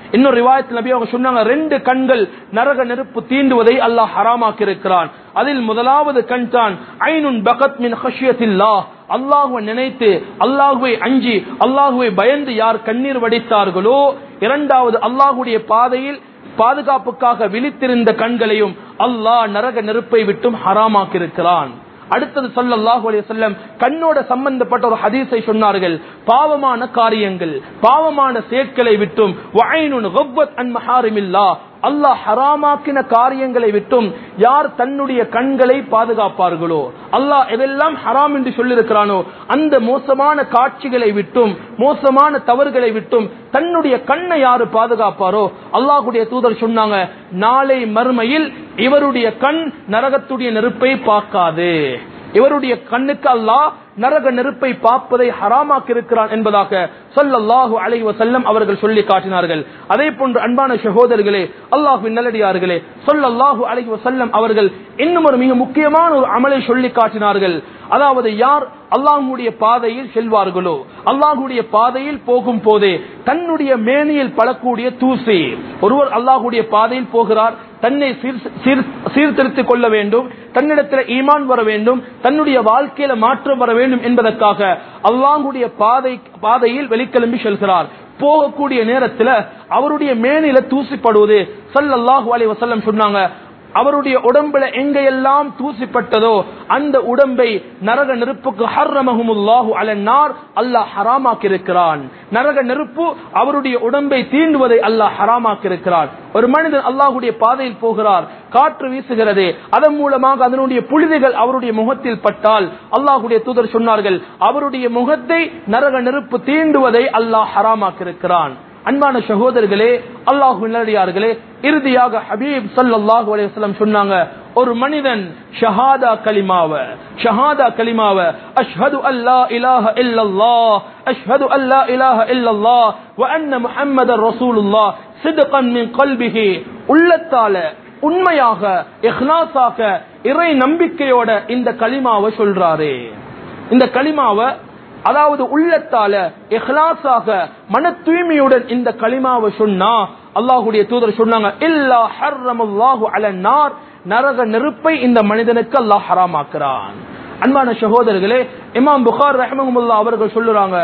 இன்னொரு ரிவாயத்தில் நபி அவங்க சொன்னாங்க ரெண்டு கண்கள் நரக நெருப்பு தீண்டுவதை அல்லாஹ் ஹராமாக்கி இருக்கிறான் அதில் முதலாவது கண் தான் ஐனுன் பகத் மின் ஹஷியத்தில்லா அல்லாஹுவை நினைத்து அல்லாஹுவை அஞ்சி அல்லாஹுவை பயந்து யார் கண்ணீர் வடித்தார்களோ இரண்டாவது அல்லாஹுடைய பாதையில் பாதுகாப்புக்காக விழித்திருந்த கண்களையும் அல்லாஹ் நரக நெருப்பை விட்டும் ஹராமாக்கியிருக்கிறான் அடுத்தது சொல்லல்லாஹு அலைஹி வஸல்லம் கண்ணோட சம்பந்தப்பட்ட ஒரு ஹதீஸை சொன்னார்கள் பாவமான காரியங்கள் பாவமான சேட்களை விட்டும் வஐனுன் கவ்வத் அன் மஹாரிமில்லா அல்லாஹ் ஹராமாக்கின காரியங்களை விட்டும் யார் தன்னுடைய கண்களை பாதுகாப்பார்களோ அல்லாஹ் எதெல்லாம் ஹராம் என்று சொல்லியிருக்கிறானோ அந்த மோசமான காட்சிகளை விட்டும் மோசமான தவறுகளை விட்டும் தன்னுடைய கண்ணை யாரு பாதுகாப்பாரோ அல்லாஹுடைய தூதர் சொன்னாங்க நாளை மறுமையில் இவருடைய கண் நரகத்துடைய நெருப்பை பார்க்காது இவருடைய கண்ணுக்கு அல்லாஹ் நரக நெருப்பை பார்ப்பதை ஹராமாக்கி இருக்கிறான் என்பதாக சொல்லல்லாஹு அலைஹி வஸல்லம் அவர்கள் சொல்லி காட்டினார்கள் அதே போன்று அன்பான சகோதரர்களே அல்லாஹ்வின் நல்லடியார்களே சொல்லல்லாஹு அலைஹி வஸல்லம் அவர்கள் இன்னும் ஒரு மிக முக்கியமான ஒரு அமலை சொல்லி காட்டினார்கள் அதாவது யார் அல்லாஹுடைய பாதையில் செல்வார்களோ அல்லாஹுடைய பாதையில் போகும் போதே தன்னுடைய மேனியில் படக்கூடிய தூசி ஒருவர் அல்லாஹுடைய பாதையில் போகிறார் தன்னை சீர்- சீர்- சீர்திருத்திக் கொள்ள வேண்டும் தன்னிடத்தில் ஈமான் வர வேண்டும் தன்னுடைய வாழ்க்கையில மாற்றம் வர வேண்டும் என்பதற்காக அல்லாஹுடைய பாதை பாதையில் வெளிக்கிளம்பி செல்கிறார் போகக்கூடிய நேரத்தில் அவருடைய மேனில தூசிப்படுவது ஸல்லல்லாஹு அலைஹி வஸல்லம் சொன்னாங்க அவருடைய உடம்புல எங்கெல்லாம் தூசிப்பட்டதோ அந்த உடம்பை நரக நெருப்புக்கு ஹர்ரமஹுமுல்லாஹு அலன்னார் அல்லாஹ் ஹராமாக்கி இருக்கிறான் நரக நெருப்பு அவருடைய உடம்பை தீண்டுவதை அல்லாஹ் ஹராமாக்கி இருக்கிறான் ஒரு மனிதன் அல்லாஹுடைய பாதையில் போகிறார் காற்று வீசுகிறது அதன் மூலமாக அதனுடைய புழுதிகள் அவருடைய முகத்தில் பட்டால் அல்லாஹுடைய தூதர் சொன்னார்கள் அவருடைய முகத்தை நரக நெருப்பு தீண்டுவதை அல்லாஹ் ஹராமாக்கி இருக்கிறான் அன்பான சகோதரர்களே அல்லாஹு நல்லடியார்களே இறுதியாக ஹபீப் ஸல்லல்லாஹு அலைஹி வஸல்லம் சொன்னாங்க ஒரு மனிதன் ஷஹாதா கலிமாவ ஷஹாதா கலிமாவ அஷ்ஹது அல்லா இலாஹ இல்லல்லாஹ் அஷ்ஹது அல்லா இலாஹ இல்லல்லாஹ் வ அன்ன முஹம்மதர் ரசூலுல்லாஹ் சித்கன் மின் கல்பிஹி உள்ளத்தால உண்மையாக இஹ்லாஸாக இறை நம்பிக்கையோட இந்த கலிமாவை சொல்றாரு இந்த கலிமாவை அதாவது உள்ளத்தால இஹ்லாஸாக மன தூய்மையுடன் இந்த களிமாவை சொன்னா அல்லாஹுடைய தூதர் சொன்னாங்க இல்லா ஹர்ரமல்லாஹு அலன்னார் நரக நெருப்பை இந்த மனிதனுக்கு அல்லாஹ் ஹராமாக்குறான் அன்பான சகோதரர்களே இமாம் புகார் ரஹமகுல்லா அவர்கள் சொல்லுறாங்க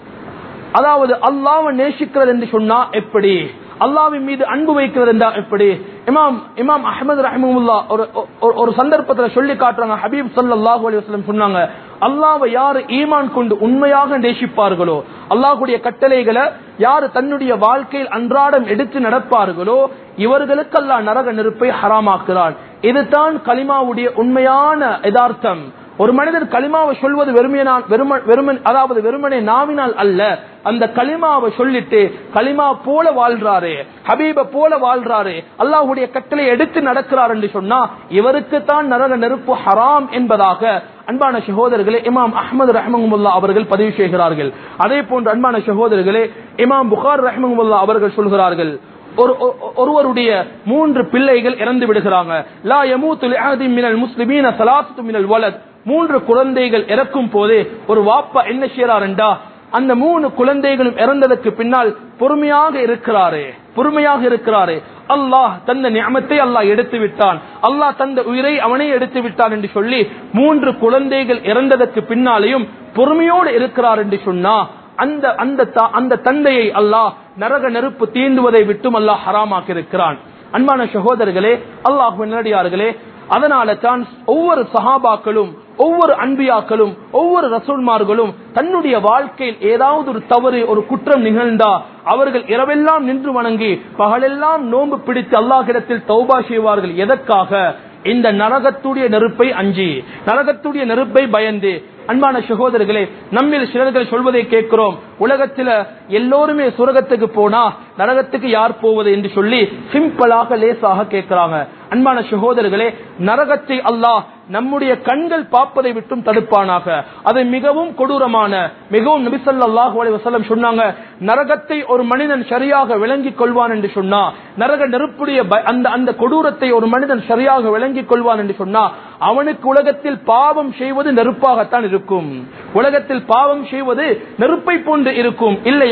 அதாவது அல்லாவை நேசிக்கிறது என்று சொன்னா எப்படி அல்லாவின் மீது அன்பு வைக்கிறது என்றா எப்படி இமாம் இமாம் அஹமது ரஹமுல்லா ஒரு ஒரு- ஒரு சந்தர்ப்பத்தில் சொல்லி காட்டுறாங்க ஹபீப் ஸல்லல்லாஹு அலைஹி வஸல்லம் சொன்னாங்க அல்லாவை யாரு ஈமான் கொண்டு உண்மையாக நேசிப்பார்களோ அல்லாஹ்வுடைய கட்டளைகளை யாரு தன்னுடைய வாழ்க்கையில் அன்றாடம் எடுத்து நடப்பார்களோ இவர்களுக்கு அல்லாஹ் நரக நெருப்பை ஹராமாக்குறான் இதுதான் கலிமாவுடைய உண்மையான யதார்த்தம் ஒரு மனிதர் களிமாவை சொல்வது வெறுமையினால் வெறும- வெறுமன் அதாவது வெறுமனே நாவினால் அல்ல அந்த களிமாவை சொல்லிட்டு களிமா போல வாழ்றாரு ஹபீப போல வாழ்றாரு அல்லாஹ்வுடைய கட்டளை எடுத்து நடக்கிறார் என்று சொன்னா இவருக்கு தான் நரக நெருப்பு ஹராம் என்பதாக அன்பான சகோதரர்களே இமாம் அஹ்மது ரஹ்மகுல்லா அவர்கள் பதிவு செய்கிறார்கள் அதே போன்று அன்பான சகோதரர்களே இமாம் புகார் ரஹ்மகுல்லா அவர்கள் சொல்கிறார்கள் ஒரு ஒ- ஒருவருடைய மூன்று பிள்ளைகள் இறந்து விடுகிறாங்க லா யமூத்து லிஅஹதி மினல் முஸ்லிமீன ஸலாத்து மினல் வலத் மூன்று குழந்தைகள் இறக்கும் போதே ஒரு வாப்பா என்ன செய்யறாருண்டா அந்த மூணு குழந்தைகளும் இறந்ததற்கு பின்னால் பொறுமையாக இருக்கிறாரே பொறுமையாக இருக்கிறாரே அல்லாஹ் தந்த நியமத்தை அல்லாஹ் எடுத்து விட்டான் அல்லாஹ் தந்த உயிரை அவனே எடுத்து விட்டான் என்று சொல்லி மூன்று குழந்தைகள் இறந்ததற்கு பின்னாலேயும் பொறுமையோடு இருக்கிறார் என்று சொன்னா அந்த அந்த தா- அந்த தந்தையை அல்லாஹ் நரக நெருப்பு தீண்டுவதை விட்டும் அல்லாஹ் ஹராமாக்கி இருக்கிறான் அன்பான சகோதரர்களே அல்லாஹ் நல்லடியார்களே அதனால தான் ஒவ்வொரு சஹாபாக்களும் ஒவ்வொரு அன்பியாக்களும் ஒவ்வொரு ரசூல்மார்களும் தன்னுடைய வாழ்க்கையில் ஏதாவது ஒரு தவறு ஒரு குற்றம் நிகழ்ந்தா அவர்கள் இரவெல்லாம் நின்று வணங்கி பகலெல்லாம் நோன்பு பிடித்து அல்லாஹிடத்தில் தௌபா செய்வார்கள் எதற்காக இந்த நரகத்துடைய நெருப்பை அஞ்சி நரகத்துடைய நெருப்பை பயந்து அன்பான சகோதரர்களே நம்மில் சிலர்கள் சொல்வதை கேட்கிறோம் உலகத்துல எல்லோருமே சுரகத்துக்கு போனா நரகத்துக்கு யார் போவது என்று சொல்லி சிம்பிளாக லேசாக கேட்கிறாங்க அன்பான சகோதரர்களே நரகத்தை அல்லாஹ் நம்முடைய கண்கள் பார்ப்பதை விட்டும் தடுப்பானாக அது மிகவும் கொடூரமான மிகவும் நபிசல்லாஹு அலைஹி வஸல்லம் சொன்னாங்க நரகத்தை ஒரு மனிதன் சரியாக விளங்கிக் கொள்வான் என்று சொன்னா நரக நெருப்புடைய ப- அந்த அந்த கொடூரத்தை ஒரு மனிதன் சரியாக விளங்கிக் கொள்வான் என்று சொன்னா அவனுக்கு உலகத்தில் பாவம் செய்வது நெருப்பாகத்தான் இருக்கும் உலகத்தில் பாவம் செய்வது நெருப்பை போன்று இருக்கும் இல்லையா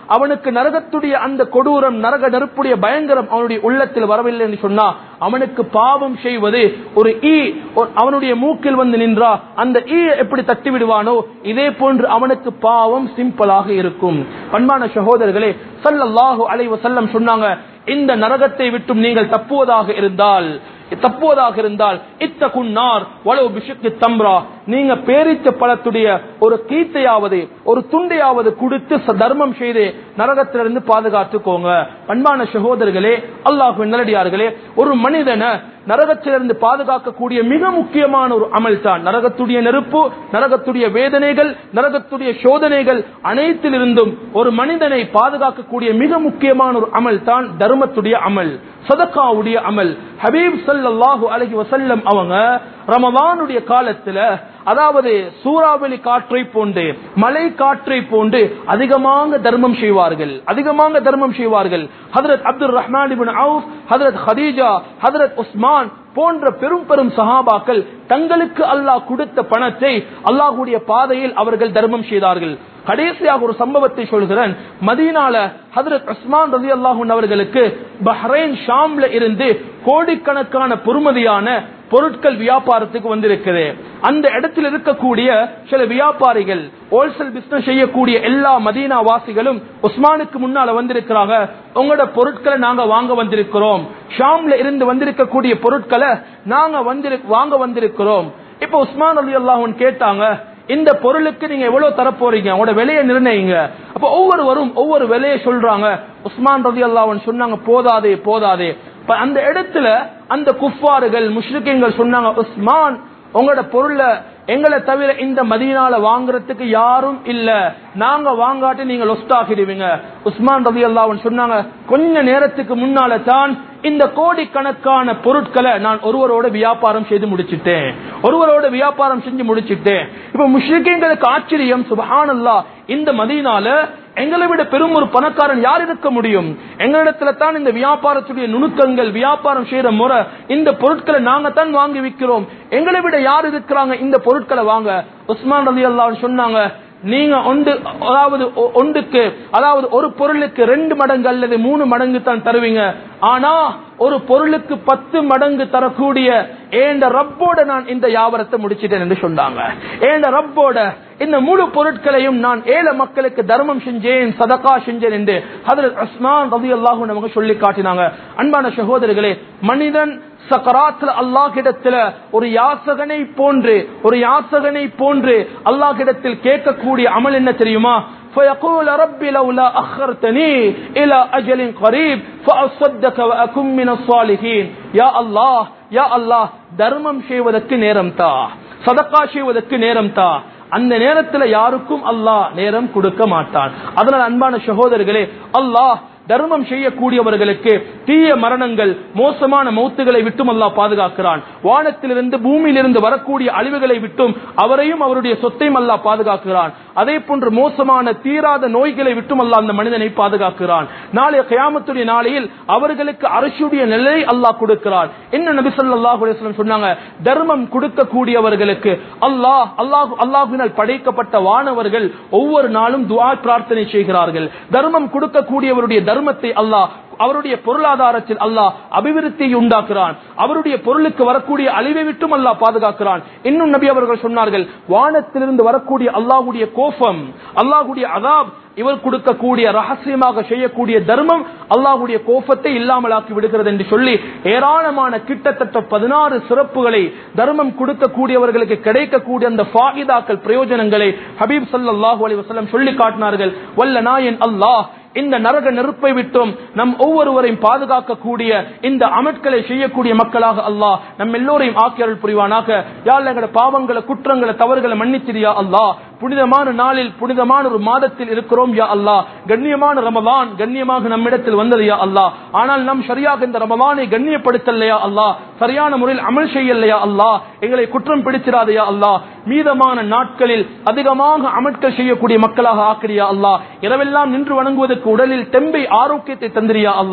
அவனுக்கு நரகத்துடைய அந்த கொடூரம் நரக நெருப்புடைய பயங்கரம் அவனுடைய உள்ளத்தில் வரவில்லை என்று சொன்னா அவனுக்கு பாவம் செய்வது ஒரு ஈ ஒரு- அவனுடைய மூக்கில் வந்து நின்றா அந்த ஈ எப்படி தட்டி விடுவானோ இதே போன்று அவனுக்கு பாவம் சிம்பிளாக இருக்கும் பண்பான சகோதரர்களே ஸல்லல்லாஹு அலைஹி வஸல்லம் சொன்னாங்க இந்த நரகத்தை விட்டும் நீங்கள் தப்புவதாக இருந்தால் தப்புவதாக இருந்தால் இத்த குன்னார் வளவு பிஷுக்கு தம்ரா நீங்க பேரிச்ச பழத்துடைய ஒரு கீத்தையாவது ஒரு துண்டையாவது கொடுத்து ச- தர்மம் செய்து நரகத்திலிருந்து பாதுகாத்துக்கோங்க பண்பான சகோதரர்களே அல்லாஹு நல்லடியார்களே ஒரு மனிதனை நரகத்திலிருந்து பாதுகாக்கக்கூடிய மிக முக்கியமான ஒரு அமல் தான் நரகத்துடைய நெருப்பு நரகத்துடைய வேதனைகள் நரகத்துடைய சோதனைகள் அனைத்திலிருந்தும் ஒரு மனிதனை பாதுகாக்கக்கூடிய மிக முக்கியமான ஒரு அமல் தான் தர்மத்துடைய அமல் சதக்காவுடைய அமல் ஹபீப் ஸல்லல்லாஹு அலைஹி வஸல்லம் அவங்க ரமலானுடைய காலத்துல அதாவது சூறாவளி காற்றை போன்று மலை காற்றை போன்று அதிகமாக தர்மம் செய்வார்கள் அதிகமாக தர்மம் செய்வார்கள் ஹதரத் அப்துல் ரஹ்மான் இப்னு அவுஃப் ஹதரத் ஹதீஜா ஹதரத் உஸ்மான் போன்ற பெரும் பெரும் சஹாபாக்கள் தங்களுக்கு அல்லாஹ் கொடுத்த பணத்தை அல்லாஹ்வுடைய பாதையில் அவர்கள் தர்மம் செய்தார்கள் கடைசியாக ஒரு சம்பவத்தை சொல்கிறேன் மதீனால ஹதரத் உஸ்மான் ரதி அல்லாஹூன் அவர்களுக்கு பஹ்ரைன் ஷாம்ல இருந்து கோடிக்கணக்கான பொறுமதியான பொருட்கள் வியாபாரத்துக்கு வந்திருக்குது அந்த இடத்தில் இருக்கக்கூடிய சில வியாபாரிகள் ஹோல்சேல் பிசினஸ் செய்யக்கூடிய எல்லா மதீனா வாசிகளும் உஸ்மானுக்கு முன்னால வந்திருக்கிறாங்க உங்களோட பொருட்களை நாங்க வாங்க வந்திருக்கிறோம் ஷாம்ல இருந்து வந்திருக்கக்கூடிய பொருட்களை நாங்க வந்திரு வாங்க வந்திருக்கிறோம் இப்ப உஸ்மான் அலி அல்லாஹன் கேட்டாங்க இந்த பொருளுக்கு நீங்க எவ்வளவு தர போறீங்க உங்களோட விலையை நிர்ணயிங்க அப்ப ஒவ்வொருவரும் ஒவ்வொரு விலையை சொல்றாங்க உஸ்மான் ரதி அல்லாஹன் சொன்னாங்க போதாதே போதாதே இப்ப அந்த இடத்துல அந்த குஃபாறுகள் முஷ்ரிக்கீங்கள் சொன்னாங்க உஸ்மான் உங்களோட பொருளை எங்களை தவிர இந்த மதீனால வாங்குறதுக்கு யாரும் இல்ல நாங்க வாங்காட்டி நீங்க லொஸ்ட் ஆகிடுவீங்க உஸ்மான் ரவி அல்லாவன் சொன்னாங்க கொஞ்ச நேரத்துக்கு முன்னால தான் இந்த கோடிக்கணக்கான பொருட்களை நான் ஒருவரோட வியாபாரம் செய்து முடிச்சிட்டேன் ஒருவரோட வியாபாரம் செஞ்சு முடிச்சிட்டேன் இப்ப முஸ்லிம்களுக்கு ஆச்சரியம் சுபஹானல்லா இந்த மதீனால எங்களை விட பெரும் ஒரு பணக்காரன் யார் இருக்க முடியும் எங்களிடத்துல தான் இந்த வியாபாரத்துடைய நுணுக்கங்கள் வியாபாரம் செய்யற முறை இந்த பொருட்களை நாங்க தான் வாங்கி விற்கிறோம் எங்களை விட யார் இருக்கிறாங்க இந்த பொருட்களை வாங்க உஸ்மான் ரலி அல்லாஹ் சொன்னாங்க நீங்க ஒன்று அதாவது ஒ- ஒன்றுக்கு அதாவது ஒரு பொருளுக்கு ரெண்டு மடங்கு அல்லது மூணு மடங்கு தான் தருவீங்க ஆனா ஒரு பொருளுக்கு பத்து மடங்கு தரக்கூடிய ஏண்ட ரப்போட நான் இந்த வியாபாரத்தை முடிச்சிட்டேன் என்று சொன்னாங்க ஏண்ட ரப்போட இந்த முழு பொருட்களையும் நான் ஏழை மக்களுக்கு தர்மம் செஞ்சேன் சதகா செஞ்சேன் என்று ஹதரத் உஸ்மான் ரலியல்லாஹு நமக்கு சொல்லி காட்டினாங்க அன்பான சகோதரர்களே மனிதன் சக்கராத்துல அல்லாஹிடத்துல ஒரு யாசகனை போன்று ஒரு யாசகனை போன்று அல்லாஹிடத்தில் கேட்கக்கூடிய அமல் என்ன தெரியுமா فيقول ربي لولا أخرتني إلى أجل قريب فأصدق وأكن من الصالحين يا الله يا الله தர்மம் செய்வதற்கு நேரம் தா சதக்கா செய்வதற்கு நேரம் தா அந்த நேரத்துல யாருக்கும் அல்லாஹ் நேரம் கொடுக்க மாட்டான் அதனால் அன்பான சகோதரர்களே அல்லாஹ் தர்மம் செய்யக்கூடியவர்களுக்கு தீய மரணங்கள் மோசமான மௌத்துகளை விட்டும் அல்லாஹ் பாதுகாக்கிறான் வானத்திலிருந்து பூமியிலிருந்து வரக்கூடிய அழிவுகளை விட்டும் அவரையும் அவருடைய சொத்தையும் அல்லாஹ் பாதுகாக்கிறான் அதே போன்று மோசமான தீராத நோய்களை விட்டும் அல்லாஹ் அந்த மனிதனை பாதுகாக்கிறான் நாளைய கயாமத்துடைய நாளையில் அவர்களுக்கு அரசுடைய நிலையை அல்லாஹ் கொடுக்கிறான் என்ன நபி ஸல்லல்லாஹு அலைஹி வஸல்லம் சொன்னாங்க தர்மம் கொடுக்கக்கூடியவர்களுக்கு அல்லாஹ் அல்லாஹ் அல்லாஹ்வினால் படைக்கப்பட்ட வானவர்கள் ஒவ்வொரு நாளும் துஆ பிரார்த்தனை செய்கிறார்கள் தர்மம் கொடுக்கக்கூடியவருடைய தர்மத்தை அல்லாஹ் அவருடைய பொருளாதாரத்தில் அல்லாஹ் அபிவிருத்தியை உண்டாக்குறான் அவருடைய பொருளுக்கு வரக்கூடிய அழிவை விட்டும் அல்லாஹ் பாதுகாக்கிறான் இன்னும் நபி அவர்கள் சொன்னார்கள் வானத்திலிருந்து வரக்கூடிய அல்லாஹ்வுடைய கோபம் அல்லாஹ்வுடைய அதாப் இவர் கொடுக்கக்கூடிய ரகசியமாக செய்யக்கூடிய தர்மம் அல்லாஹ்வுடைய கோபத்தை இல்லாமலாக்கி விடுகிறது என்று சொல்லி ஏராளமான கிட்டத்தட்ட பதினாறு சிறப்புகளை தர்மம் கொடுக்கக்கூடியவர்களுக்கு கிடைக்கக்கூடிய அந்த ஃபாயிதாக்கள் பிரயோஜனங்களை ஹபீப் ஸல்லல்லாஹு அலைஹி வஸல்லம் சொல்லி காட்டினார்கள் வல்ல நாயன் அல்லாஹ் இந்த நரக நெருப்பை விட்டும் நம் ஒவ்வொருவரையும் பாதுகாக்கக்கூடிய இந்த அமட்களை செய்யக்கூடிய மக்களாக அல்லாஹ் நம் எல்லோரையும் ஆக்கியருள் புரிவானாக யாழ் எங்களோட பாவங்களை குற்றங்களை தவறுகளை மன்னிச்சிரியா அல்லாஹ் புனிதமான நாளில் புனிதமான ஒரு மாதத்தில் இருக்கிறோம் யா அல்லாஹ் கண்ணியமான ரமலான் கண்ணியமாக நம்மிடத்தில் வந்தது யா அல்லாஹ் ஆனால் நம் சரியாக இந்த ரமலானை கண்ணியப்படுத்தலையா அல்லாஹ் சரியான முறையில் அமல் செய்யலையா அல்லாஹ் எங்களை குற்றம் பிடிச்சிடாதையா அல்லாஹ் மீதமான நாட்களில் அதிகமாக அமட்கள் செய்யக்கூடிய மக்களாக ஆக்கிறியா அல்லாஹ் இரவெல்லாம் நின்று வணங்குவதற்கு உடலில் தெம்பை ஆரோக்கியத்தை தந்திரியா அல்லாஹ்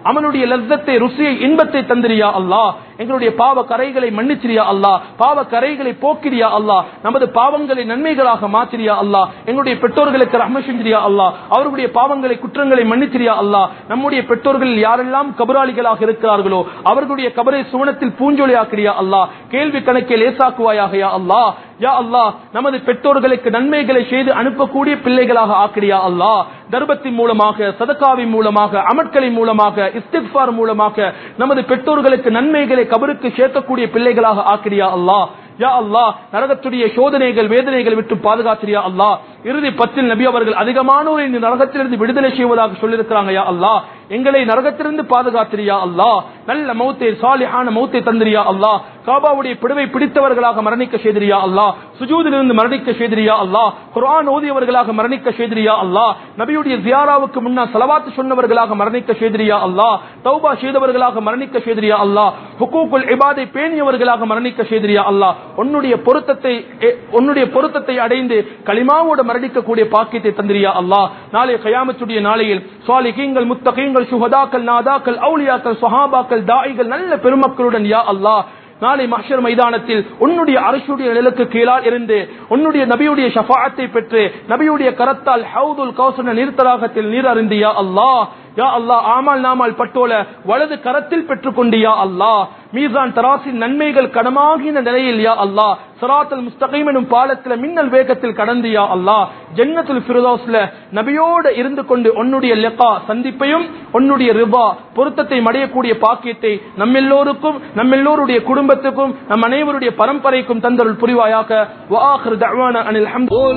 அமலுடைய லத்தத்தை ருசியை இன்பத்தை தந்திரியா அல்லாஹ் எங்களுடைய பாவ கரைகளை மன்னிச்சிரியா அல்லாஹ் பாவ கரைகளை போக்கிரியா அல்லாஹ் நமது பாவங்களை நன்மைகளாக மாற்றிரியா அல்லாஹ் எங்களுடைய பெற்றோர்களுக்கு ரஹ்ம செஞ்சிரியா அல்லாஹ் அவர்களுடைய பாவங்களை குற்றங்களை மன்னிச்சிரியா அல்லாஹ் நம்முடைய பெற்றோர்கள் யாரெல்லாம் கபராளிகளாக இருக்கிறார்களோ அவர்களுடைய கபரை சுவனத்தில் பூஞ்சொலியாக்கிறியா அல்லாஹ் கேள்வி கணக்கை லேசாக்குவாயாக யா அல்லாஹ் யா அல்லாஹ் நமது பெற்றோர்களுக்கு நன்மைகளை செய்து அனுப்பக்கூடிய பிள்ளைகளாக ஆக்கிறியா அல்லாஹ் தர்பத்தின் மூலமாக சதக்காவின் மூலமாக அமட்களின் மூலமாக இஸ்திஃபார் மூலமாக நமது பெற்றோர்களுக்கு நன்மைகளை கபருக்கு சேர்க்கக்கூடிய பிள்ளைகளாக ஆக்கிறியா அல்லாஹ் யா அல்லாஹ் நரகத்துடைய சோதனைகள் வேதனைகள் விட்டு பாதுகாத்திரியா அல்லாஹ் இறுதி பத்தில் நபி அவர்கள் அதிகமானோரை இந்த நரகத்திலிருந்து விடுதலை செய்வதாக சொல்லியிருக்கிறாங்க யா அல்லாஹ் எங்களை நரகத்திலிருந்து பாதுகாத்திரியா அல்லாஹ் நல்ல மௌத்தை சாலிஹான மௌத்தை தந்திரியா அல்லாஹ் காபாவுடைய பிடிவை பிடித்தவர்களாக மரணிக்க செய்திரியா அல்லாஹ் சுஜூதிலிருந்து மரணிக்க செய்திரியா அல்லாஹ் குர்ஆன் ஓதியவர்களாக மரணிக்க செய்திரியா அல்லாஹ் நபியுடைய ஜியாராவுக்கு முன்னால் சலவாத்து சொன்னவர்களாக மரணிக்க செய்திரியா அல்லாஹ் தௌபா செய்தவர்களாக மரணிக்க செய்திரியா அல்லாஹ் ஹுக்கூக்குல் இபாதை பேணியவர்களாக மரணிக்க செய்திரியா அல்லாஹ் உன்னுடைய பொருத்தத்தை எ- உன்னுடைய பொருத்தத்தை அடைந்து களிமாவோடு மரணிக்கக்கூடிய பாக்கியத்தை தந்திரியா அல்லாஹ் நாளை கயாமத்துடைய நாளையில் சுவாலிகீங்கள் முத்தகீங்கள் சுஹதாக்கள் நாதாக்கள் அவுலியாக்கள் சுஹாபாக்கள் தாயிகள் நல்ல பெருமக்களுடன் யா அல்லாஹ் நாளை மஹ்ஷர் மைதானத்தில் உன்னுடைய அரசுடைய நிழலுக்கு கீழால் இருந்து உன்னுடைய நபியுடைய ஷஃபாஅத்தை பெற்று நபியுடைய கரத்தால் ஹவுதுல் கௌசன நீர்த்தராகத்தில் நீர் அருந்தியா அல்லாஹ் யா அல்லாஹ் ஆமால் நாமால் பட்டோல வலது கரத்தில் பெற்றுக்கொண்டியா அல்லாஹ் மீசான் தராசின் நன்மைகள் கடமாகின நிலையில் யா அல்லாஹ் சராத்தல் முஸ்தகீம் எனும் பாலத்தில் மின்னல் வேகத்தில் கடந்தியா அல்லாஹ் ஜன்னத்துல் ஃபிர்தௌஸ்ல நபியோடு இருந்து கொண்டு உன்னுடைய லெகா சந்திப்பையும் உன்னுடைய ரிபா பொருத்தத்தை மடையக்கூடிய பாக்கியத்தை நம்மெல்லோருக்கும் நம்மெல்லோருடைய குடும்பத்துக்கும் நம் அனைவருடைய பரம்பரைக்கும் தந்தருள் புரிவாயாக வஆஹிரு தஅவானா அனில் ஹம்து قل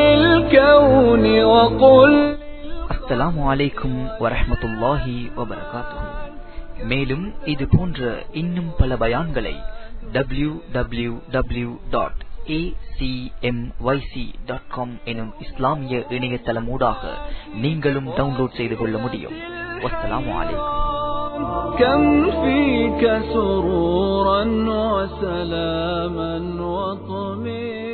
للكون وقل அஸ்ஸலாமு அலைக்கும் வரஹ்மத்துல்லாஹி வபரகாத்துஹு மேலும் இது போன்ற இன்னும் பல பயான்களை W W W dot dot com எனும் இஸ்லாமிய இணையதளமூடாக நீங்களும் டவுன்லோட் செய்து கொள்ள முடியும் வஸ்ஸலாமு அலைக்கும் كم فيك سرورا وسلاما وطمئنا